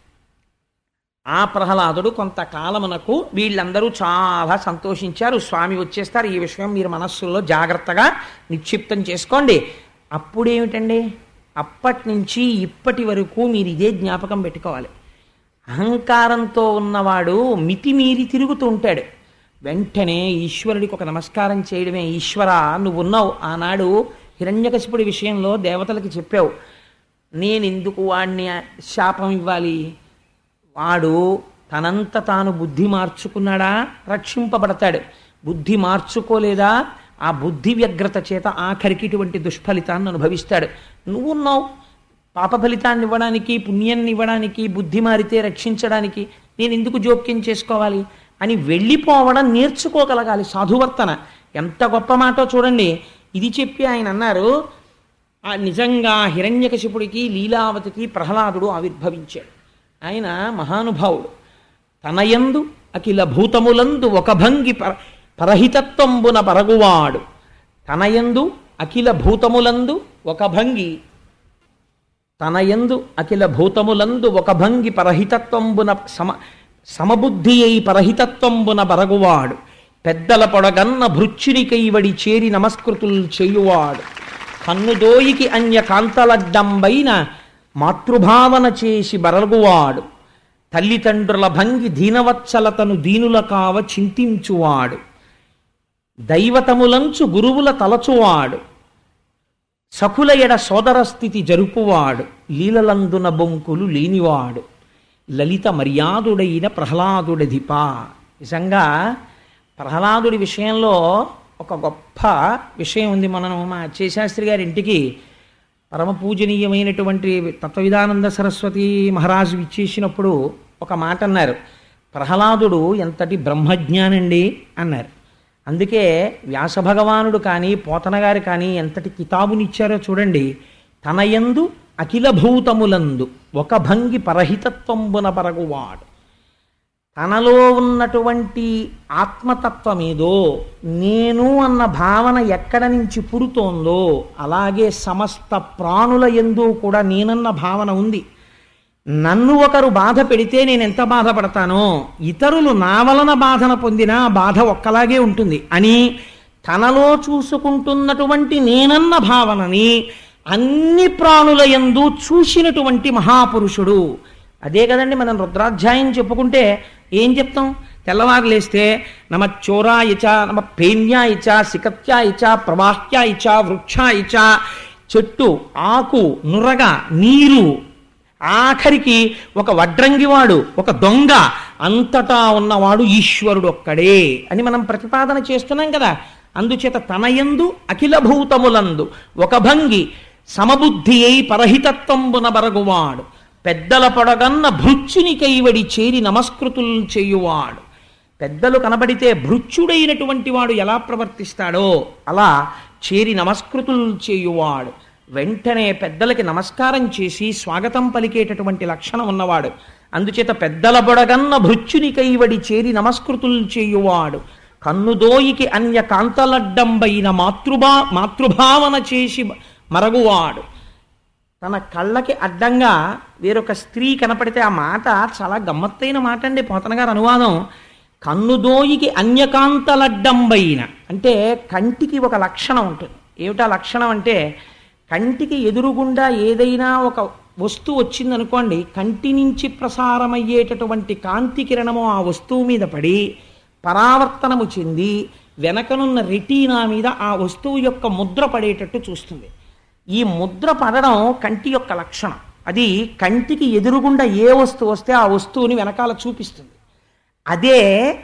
ఆ ప్రహ్లాదుడు కొంతకాలమునకు వీళ్ళందరూ చాలా సంతోషించారు స్వామి వచ్చేస్తారు ఈ విషయం మీరు మనస్సులో జాగ్రత్తగా నిక్షిప్తం చేసుకోండి అప్పుడేమిటండి అప్పటి నుంచి ఇప్పటి వరకు మీరు ఇదే జ్ఞాపకం పెట్టుకోవాలి అహంకారంతో ఉన్నవాడు మితిమీరి తిరుగుతూ ఉంటాడు వెంటనే ఈశ్వరుడికి ఒక నమస్కారం చేయడమే ఈశ్వర నువ్వు ఉన్నావు ఆనాడు హిరణ్యకశిపుడి విషయంలో దేవతలకి చెప్పావు నేను ఎందుకు వాడిని శాపం ఇవ్వాలి వాడు తనంత తాను బుద్ధి మార్చుకున్నాడా రక్షింపబడతాడు బుద్ధి మార్చుకోలేదా ఆ బుద్ధి వ్యగ్రత చేత ఆఖరికి ఇటువంటి దుష్ఫలితాన్ని అనుభవిస్తాడు నువ్వున్నావు పాప ఫలితాన్ని ఇవ్వడానికి పుణ్యాన్ని ఇవ్వడానికి బుద్ధి మారితే రక్షించడానికి నేను ఎందుకు జోక్యం చేసుకోవాలి అని వెళ్ళిపోవడం నేర్చుకోగలగాలి సాధువర్తన ఎంత గొప్ప మాటో చూడండి ఇది చెప్పి ఆయన అన్నారు ఆ నిజంగా హిరణ్యకశిపుడికి లీలావతికి ప్రహ్లాదుడు ఆవిర్భవించాడు ఆయన మహానుభావుడు తనయందు అఖిల భూతములందు ఒక భంగి పర పరహితత్వంబున పరగువాడు తనయందు అఖిల భూతములందు ఒక భంగి తనయందు అఖిల భూతములందు ఒక భంగి పరహితత్వంబున సమ సమబుద్ధి అయి పరహితత్వంబున బరగువాడు పెద్దల పొడగన్న భృచ్చునికైవడి చేరి నమస్కృతులు చేయువాడు కన్నుదోయికి అన్య కాంతలడ్డంబైన మాతృభావన చేసి బరగువాడు తల్లిదండ్రుల భంగి దీనవత్సలతను దీనుల కావ చింతించువాడు దైవతములంచు గురువుల తలచువాడు సకుల ఎడ సోదర స్థితి జరుపువాడు లీలలందున బొంకులు లేనివాడు లలిత మర్యాదుడైన ప్రహ్లాదుడధిప నిజంగా ప్రహ్లాదుడి విషయంలో ఒక గొప్ప విషయం ఉంది మనం మా అచ్చేశాస్త్రి గారి ఇంటికి పరమ పూజనీయమైనటువంటి తత్వవిధానంద సరస్వతి మహారాజు ఇచ్చేసినప్పుడు ఒక మాట అన్నారు ప్రహ్లాదుడు ఎంతటి బ్రహ్మజ్ఞానండి అన్నారు అందుకే వ్యాస భగవానుడు కానీ పోతన గారు కానీ ఎంతటి కితాబునిచ్చారో చూడండి తన యందు అఖిల భూతములందు ఒక భంగి పరహితత్వంబున పరగువాడు తనలో ఉన్నటువంటి ఆత్మతత్వమేదో నేను అన్న భావన ఎక్కడ నుంచి పుడుతోందో అలాగే సమస్త ప్రాణుల ఎందు కూడా నేనన్న భావన ఉంది నన్ను ఒకరు బాధ పెడితే నేను ఎంత బాధపడతానో ఇతరులు నా వలన బాధన పొందినా ఆ బాధ ఒక్కలాగే ఉంటుంది అని తనలో చూసుకుంటున్నటువంటి నేనన్న భావనని అన్ని ప్రాణుల యందు చూసినటువంటి మహాపురుషుడు అదే కదండి మనం రుద్రాధ్యాయం చెప్పుకుంటే ఏం చెప్తాం తెల్లవారు లేస్తే నమ చోరాయచ నమ పేన్యాయచ సికత్యాయచ ప్రవాహ్యాయచ వృక్షాయచ చెట్టు ఆకు నురగ నీరు ఆఖరికి ఒక వడ్రంగివాడు ఒక దొంగ అంతటా ఉన్నవాడు ఈశ్వరుడు ఒక్కడే అని మనం ప్రతిపాదన చేస్తున్నాం కదా అందుచేత తనయందు అఖిల భూతములందు ఒక భంగి సమబుద్ధి అయి పరహితత్వంబున బరగువాడు పెద్దల పొడగన్న భృత్యుని కైవడి చేరి నమస్కృతులు చేయువాడు పెద్దలు కనబడితే భృత్యుడైనటువంటి వాడు ఎలా ప్రవర్తిస్తాడో అలా చేరి నమస్కృతులు చేయువాడు వెంటనే పెద్దలకి నమస్కారం చేసి స్వాగతం పలికేటటువంటి లక్షణం ఉన్నవాడు అందుచేత పెద్దల బొడగన్న భృత్యుని కైవడి చేరి నమస్కృతులు చేయువాడు కన్నుదోయికి అన్య కాంతలడ్డంబైన మాతృభా మాతృభావన చేసి మరగువాడు తన కళ్ళకి అడ్డంగా వేరొక స్త్రీ కనపడితే ఆ మాట చాలా గమ్మత్తైన మాట అండి పోతన గారు అనువాదం కన్నుదోయికి అన్యకాంతలడ్డంబైన అంటే కంటికి ఒక లక్షణం ఉంటుంది ఏమిటా లక్షణం అంటే కంటికి ఎదురుగుండా ఏదైనా ఒక వస్తువు వచ్చిందనుకోండి కంటి నుంచి ప్రసారమయ్యేటటువంటి కాంతి కిరణము ఆ వస్తువు మీద పడి పరావర్తనము చెంది వెనకనున్న రెటీనా మీద ఆ వస్తువు యొక్క ముద్ర పడేటట్టు చూస్తుంది ఈ ముద్ర పడడం కంటి యొక్క లక్షణం అది కంటికి ఎదురుగుండా ఏ వస్తువు వస్తే ఆ వస్తువుని వెనకాల చూపిస్తుంది అదే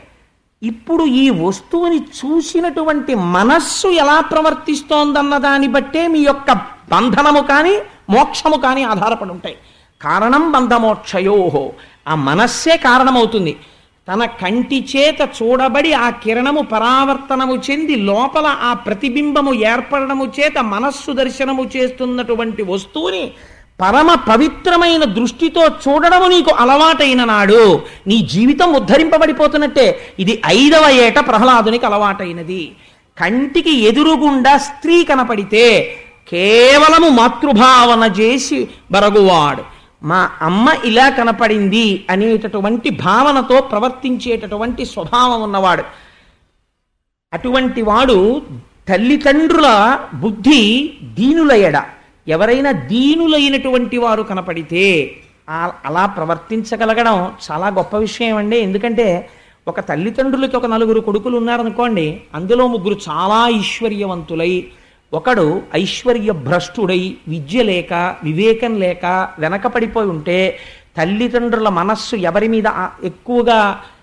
ఇప్పుడు ఈ వస్తువుని చూసినటువంటి మనస్సు ఎలా ప్రవర్తిస్తోందన్న దాన్ని బట్టే మీ యొక్క బంధనము కానీ మోక్షము కానీ ఆధారపడి ఉంటాయి కారణం బంధమోక్షయోహో ఆ మనస్సే కారణమవుతుంది తన కంటి చేత చూడబడి ఆ కిరణము పరావర్తనము చెంది లోపల ఆ ప్రతిబింబము ఏర్పడము చేత మనస్సు దర్శనము చేస్తున్నటువంటి వస్తువుని పరమ పవిత్రమైన దృష్టితో చూడడము నీకు అలవాటైన నాడు నీ జీవితం ఉద్ధరింపబడిపోతున్నట్టే ఇది ఐదవ ఏట ప్రహ్లాదునికి అలవాటైనది కంటికి ఎదురుగుండా స్త్రీ కనపడితే కేవలము మాతృభావన చేసి బరగువాడు మా అమ్మ ఇలా కనపడింది అనేటటువంటి భావనతో ప్రవర్తించేటటువంటి స్వభావం ఉన్నవాడు అటువంటి వాడు తల్లిదండ్రుల బుద్ధి దీనుల ఎడ ఎవరైనా దీనులైనటువంటి వారు కనపడితే ఆ- అలా ప్రవర్తించగలగడం చాలా గొప్ప విషయం అండి ఎందుకంటే ఒక తల్లిదండ్రులకి ఒక నలుగురు కొడుకులు ఉన్నారనుకోండి అందులో ముగ్గురు చాలా ఐశ్వర్యవంతులై ఒకడు ఐశ్వర్య భ్రష్టుడై విద్య లేక వివేకం లేక వెనకపడిపోయి ఉంటే తల్లిదండ్రుల మనస్సు ఎవరి మీద ఆ- ఎక్కువగా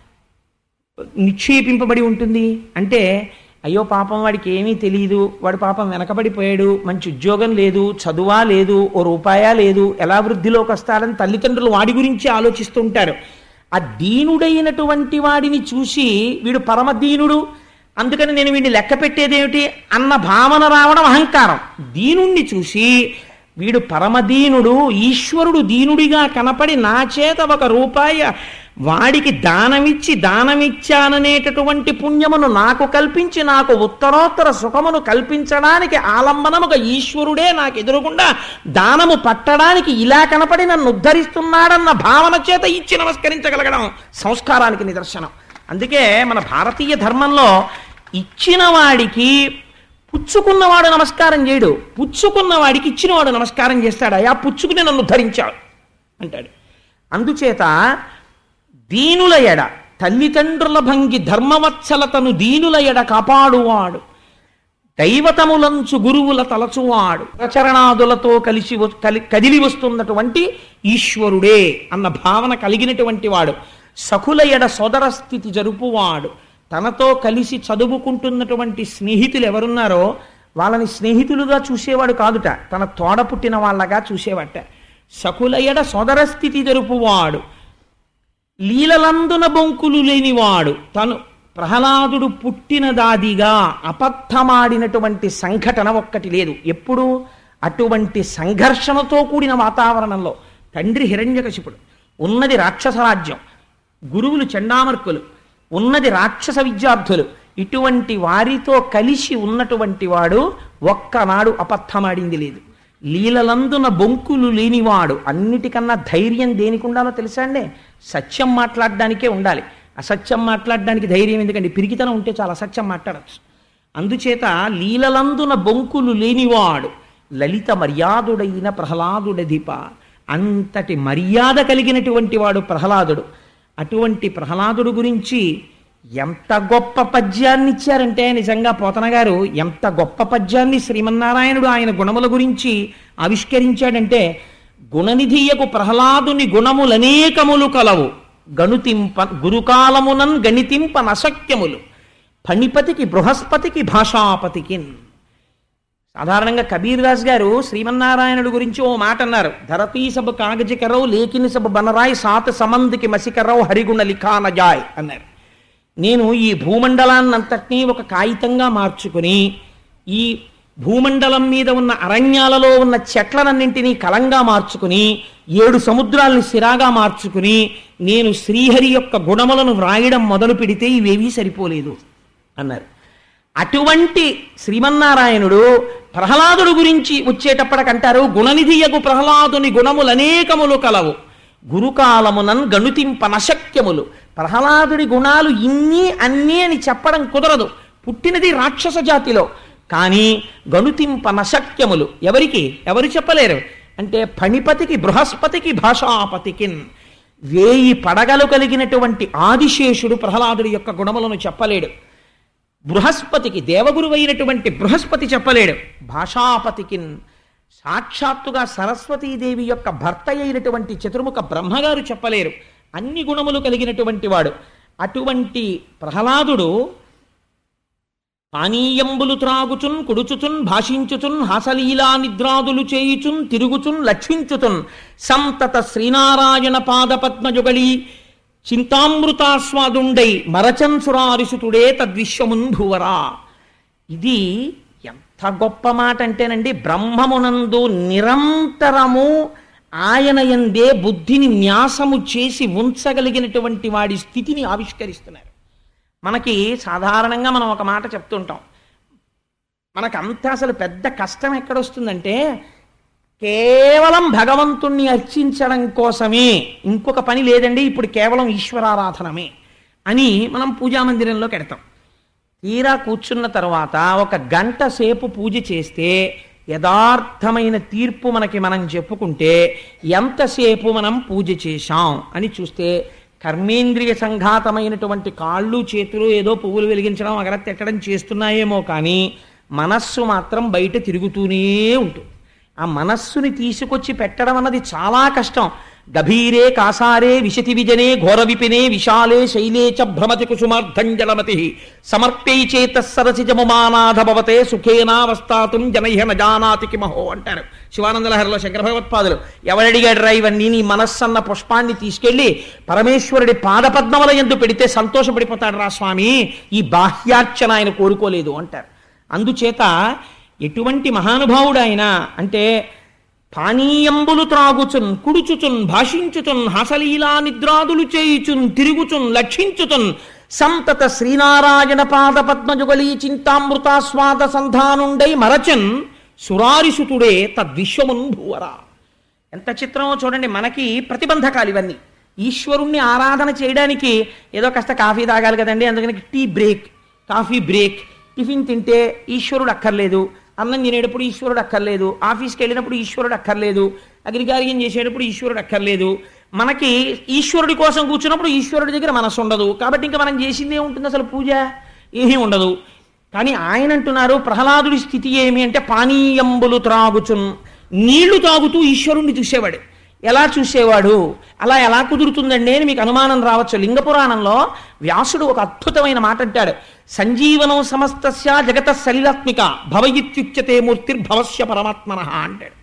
నిక్షేపింపబడి ఉంటుంది అంటే అయ్యో పాపం వాడికి ఏమీ తెలియదు వాడు పాపం వెనకబడిపోయాడు మంచి ఉద్యోగం లేదు చదువా లేదు ఓ రూపాయా లేదు ఎలా వృద్ధిలోకి వస్తాడని తల్లిదండ్రులు వాడి గురించి ఆలోచిస్తూ ఉంటారు ఆ దీనుడైనటువంటి వాడిని చూసి వీడు పరమదీనుడు అందుకని నేను వీడిని లెక్క పెట్టేదేమిటి అన్న భావన రావడం అహంకారం దీనుణ్ణి చూసి వీడు పరమదీనుడు ఈశ్వరుడు దీనుడిగా కనపడి నా చేత ఒక రూపాయి వాడికి దానమిచ్చి దానమిచ్చాననేటటువంటి పుణ్యమును నాకు కల్పించి నాకు ఉత్తరోత్తర సుఖమును కల్పించడానికి ఆలంబనముగా ఈశ్వరుడే నాకు ఎదురుగుండా దానము పట్టడానికి ఇలా కనపడి నన్ను ఉద్ధరిస్తున్నాడన్న భావన చేత ఇచ్చి నమస్కరించగలగడం సంస్కారానికి నిదర్శనం అందుకే మన భారతీయ ధర్మంలో ఇచ్చిన వాడికి పుచ్చుకున్నవాడు నమస్కారం చేయడు పుచ్చుకున్నవాడికి ఇచ్చినవాడు నమస్కారం చేస్తాడు అయా పుచ్చుకుని నన్ను ధరించాడు అంటాడు అందుచేత దీనుల ఎడ తల్లిదండ్రుల భంగి ధర్మవత్సలతను దీనుల ఎడ కాపాడువాడు దైవతములంచు గురువుల తలచువాడు ప్రచరణాదులతో కలిసి వ- కలి కదిలి వస్తున్నటువంటి ఈశ్వరుడే అన్న భావన కలిగినటువంటి వాడు సఖుల ఎడ సోదర స్థితి జరుపువాడు తనతో కలిసి చదువుకుంటున్నటువంటి స్నేహితులు ఎవరున్నారో వాళ్ళని స్నేహితులుగా చూసేవాడు కాదుట తన తోడ పుట్టిన వాళ్ళగా చూసేవాట సకుల ఎడ సోదర స్థితి జరుపువాడు లీలలందున బొంకులు లేనివాడు తను ప్రహ్లాదుడు పుట్టిన దాదిగా అబద్ధమాడినటువంటి సంఘటన ఒక్కటి లేదు ఎప్పుడు అటువంటి సంఘర్షణతో కూడిన వాతావరణంలో తండ్రి హిరణ్యకశిపుడు ఉన్నది రాక్షస రాజ్యం గురువులు చండామర్కులు ఉన్నది రాక్షస విద్యార్థులు ఇటువంటి వారితో కలిసి ఉన్నటువంటి వాడు ఒక్కనాడు అబద్ధమాడింది లేదు లీలలందున బొంకులు లేనివాడు అన్నిటికన్నా ధైర్యం దేనికి ఉండాలో తెలుసా అండి సత్యం మాట్లాడడానికే ఉండాలి అసత్యం మాట్లాడడానికి ధైర్యం ఎందుకంటే పిరికితనం ఉంటే చాలా అసత్యం మాట్లాడచ్చు అందుచేత లీలలందున బొంకులు లేనివాడు లలిత మర్యాదుడైన ప్రహ్లాదుడధిప అంతటి మర్యాద కలిగినటువంటి వాడు ప్రహ్లాదుడు అటువంటి ప్రహ్లాదుడు గురించి ఎంత గొప్ప పద్యాన్ని ఇచ్చారంటే నిజంగా పోతన గారు ఎంత గొప్ప పద్యాన్ని శ్రీమన్నారాయణుడు ఆయన గుణముల గురించి ఆవిష్కరించాడంటే గుణనిధియకు ప్రహ్లాదుని గుణములనేకములు కలవు గణుతింప గురుకాలమునన్ గణితింప నశక్యములు ఫణిపతికి బృహస్పతికి భాషాపతికిన్ సాధారణంగా కబీర్ దాస్ గారు శ్రీమన్నారాయణుడు గురించి ఓ మాట అన్నారు ధరతీ సబ్ కాగజ కరవు లేకిని సబ్ బనరాయ్ సాత్ సమందికి మసికరవు హరిగుణ లిఖాన జాయ్ అన్నారు నేను ఈ భూమండలాన్నంతటినీ ఒక కాగితంగా మార్చుకుని ఈ భూమండలం మీద ఉన్న అరణ్యాలలో ఉన్న చెట్లనన్నింటినీ కలంగా మార్చుకుని ఏడు సముద్రాల్ని సిరాగా మార్చుకుని నేను శ్రీహరి యొక్క గుణములను వ్రాయడం మొదలు పెడితే ఇవేవీ సరిపోలేదు అన్నారు అటువంటి శ్రీమన్నారాయణుడు ప్రహ్లాదుడు గురించి వచ్చేటప్పటికంటారు గుణనిధియకు ప్రహ్లాదుని గుణములు అనేకములు కలవు గురుకాలమునన్ గణుతింప నశక్యములు ప్రహ్లాదుడి గుణాలు ఇన్ని అన్నీ అని చెప్పడం కుదరదు పుట్టినది రాక్షస జాతిలో కానీ గణుతింప నశక్యములు ఎవరికి ఎవరు చెప్పలేరు అంటే ఫణిపతికి బృహస్పతికి భాషాపతికిన్ వేయి పడగలు కలిగినటువంటి ఆదిశేషుడు ప్రహ్లాదుడి యొక్క గుణములను చెప్పలేడు బృహస్పతికి దేవగురువైనటువంటి బృహస్పతి చెప్పలేడు భాషాపతికి సాక్షాత్తుగా సరస్వతీదేవి యొక్క భర్త అయినటువంటి చతుర్ముఖ బ్రహ్మగారు చెప్పలేరు అన్ని గుణములు కలిగినటువంటి వాడు అటువంటి ప్రహ్లాదుడు పానీయంబులు త్రాగుచున్ కుడుచుచున్ భాషించుచున్ హాసలీలా నిద్రాదులు చేయుచున్ తిరుగుచున్ లక్షించుచున్ సంతత శ్రీనారాయణ పాదపద్మజుగళి చింతామృతాస్వాదుండై మరచన్ సురారిసుతుడే తద్విశ్వమున్ భువరా ఇది ఎంత గొప్ప మాట అంటేనండి బ్రహ్మమునందు నిరంతరము ఆయన ఎందే బుద్ధిని న్యాసము చేసి ఉంచగలిగినటువంటి వాడి స్థితిని ఆవిష్కరిస్తున్నారు మనకి సాధారణంగా మనం ఒక మాట చెప్తుంటాం మనకంతా అసలు పెద్ద కష్టం ఎక్కడొస్తుందంటే కేవలం భగవంతుణ్ణి అర్చించడం కోసమే ఇంకొక పని లేదండి ఇప్పుడు కేవలం ఈశ్వరారాధనమే అని మనం పూజా మందిరంలోకి ఎడతాం తీరా కూర్చున్న తర్వాత ఒక గంట సేపు పూజ చేస్తే యథార్థమైన తీర్పు మనకి మనం చెప్పుకుంటే ఎంతసేపు మనం పూజ చేశాం అని చూస్తే కర్మేంద్రియ సంఘాతమైనటువంటి కాళ్ళు చేతులు ఏదో పువ్వులు వెలిగించడం అగరత్తెట్టడం చేస్తున్నాయేమో కానీ మనస్సు మాత్రం బయట తిరుగుతూనే ఉంటుంది ఆ మనస్సుని తీసుకొచ్చి పెట్టడం అన్నది చాలా కష్టం గభీరే కాసారే విశతి విజనే ఘోర విపినే విశాలే శైలే చ భ్రమతి కుసుమార్ధంజలమతి సమర్ప్యై చేత సరసిజముమానాథ భవతే సుఖేనావస్థాతుం జనహ్య నజానాతి కిమహో అంటారు శివానందలహరిలో శంకర భగవత్పాదులు ఎవరడిగాడు రా ఇవన్నీ నీ మనస్సన్న పుష్పాన్ని తీసుకెళ్లి పరమేశ్వరుడి పాదపద్మముల ఎందు పెడితే సంతోషపడిపోతాడు రా స్వామి ఈ బాహ్యార్చన ఆయన కోరుకోలేదు అంటారు అందుచేత ఎటువంటి మహానుభావుడు ఆయన అంటే పానీయంబులు త్రాగుచున్ కుడుచుచున్ భాషించుచున్ హసలీలా నిద్రాదులు చేయుచున్ తిరుగుచున్ లక్షించుచున్ సంతత శ్రీనారాయణ పాద పద్మజుగళీ చింతామృతాస్వాద సంధానుండై మరచన్ సురారిసుతుడే తద్విశ్వమున్ భూవరా ఎంత చిత్రమో చూడండి మనకి ప్రతిబంధకాలు ఇవన్నీ ఈశ్వరుణ్ణి ఆరాధన చేయడానికి ఏదో కాస్త కాఫీ తాగాలి కదండి అందుకని tea break coffee break tiffin తింటే ఈశ్వరుడు అక్కర్లేదు అన్నం తినేటప్పుడు ఈశ్వరుడు అక్కర్లేదు ఆఫీస్కి వెళ్ళినప్పుడు ఈశ్వరుడు అక్కర్లేదు అగ్నికార్యం చేసేటప్పుడు ఈశ్వరుడు అక్కర్లేదు మనకి ఈశ్వరుడి కోసం కూర్చున్నప్పుడు ఈశ్వరుడి దగ్గర మనసు ఉండదు కాబట్టి ఇంకా మనం చేసిందే ఉంటుంది అసలు పూజ ఏమీ ఉండదు కానీ ఆయన అంటున్నారు ప్రహ్లాదుడి స్థితి ఏమి అంటే పానీయంబులు త్రాగుచున్ నీళ్లు తాగుతూ ఈశ్వరుణ్ణి చూసేవాడు ఎలా చూసేవాడు అలా ఎలా కుదురుతుందండి అని మీకు అనుమానం రావచ్చు లింగ పురాణంలో వ్యాసుడు ఒక అద్భుతమైన మాట అంటాడు సంజీవనం సమస్తస్య జగత సలిలాత్మిక భవయిత్యుచ్యతే మూర్తిర్భవస్య పరమాత్మన అంటాడు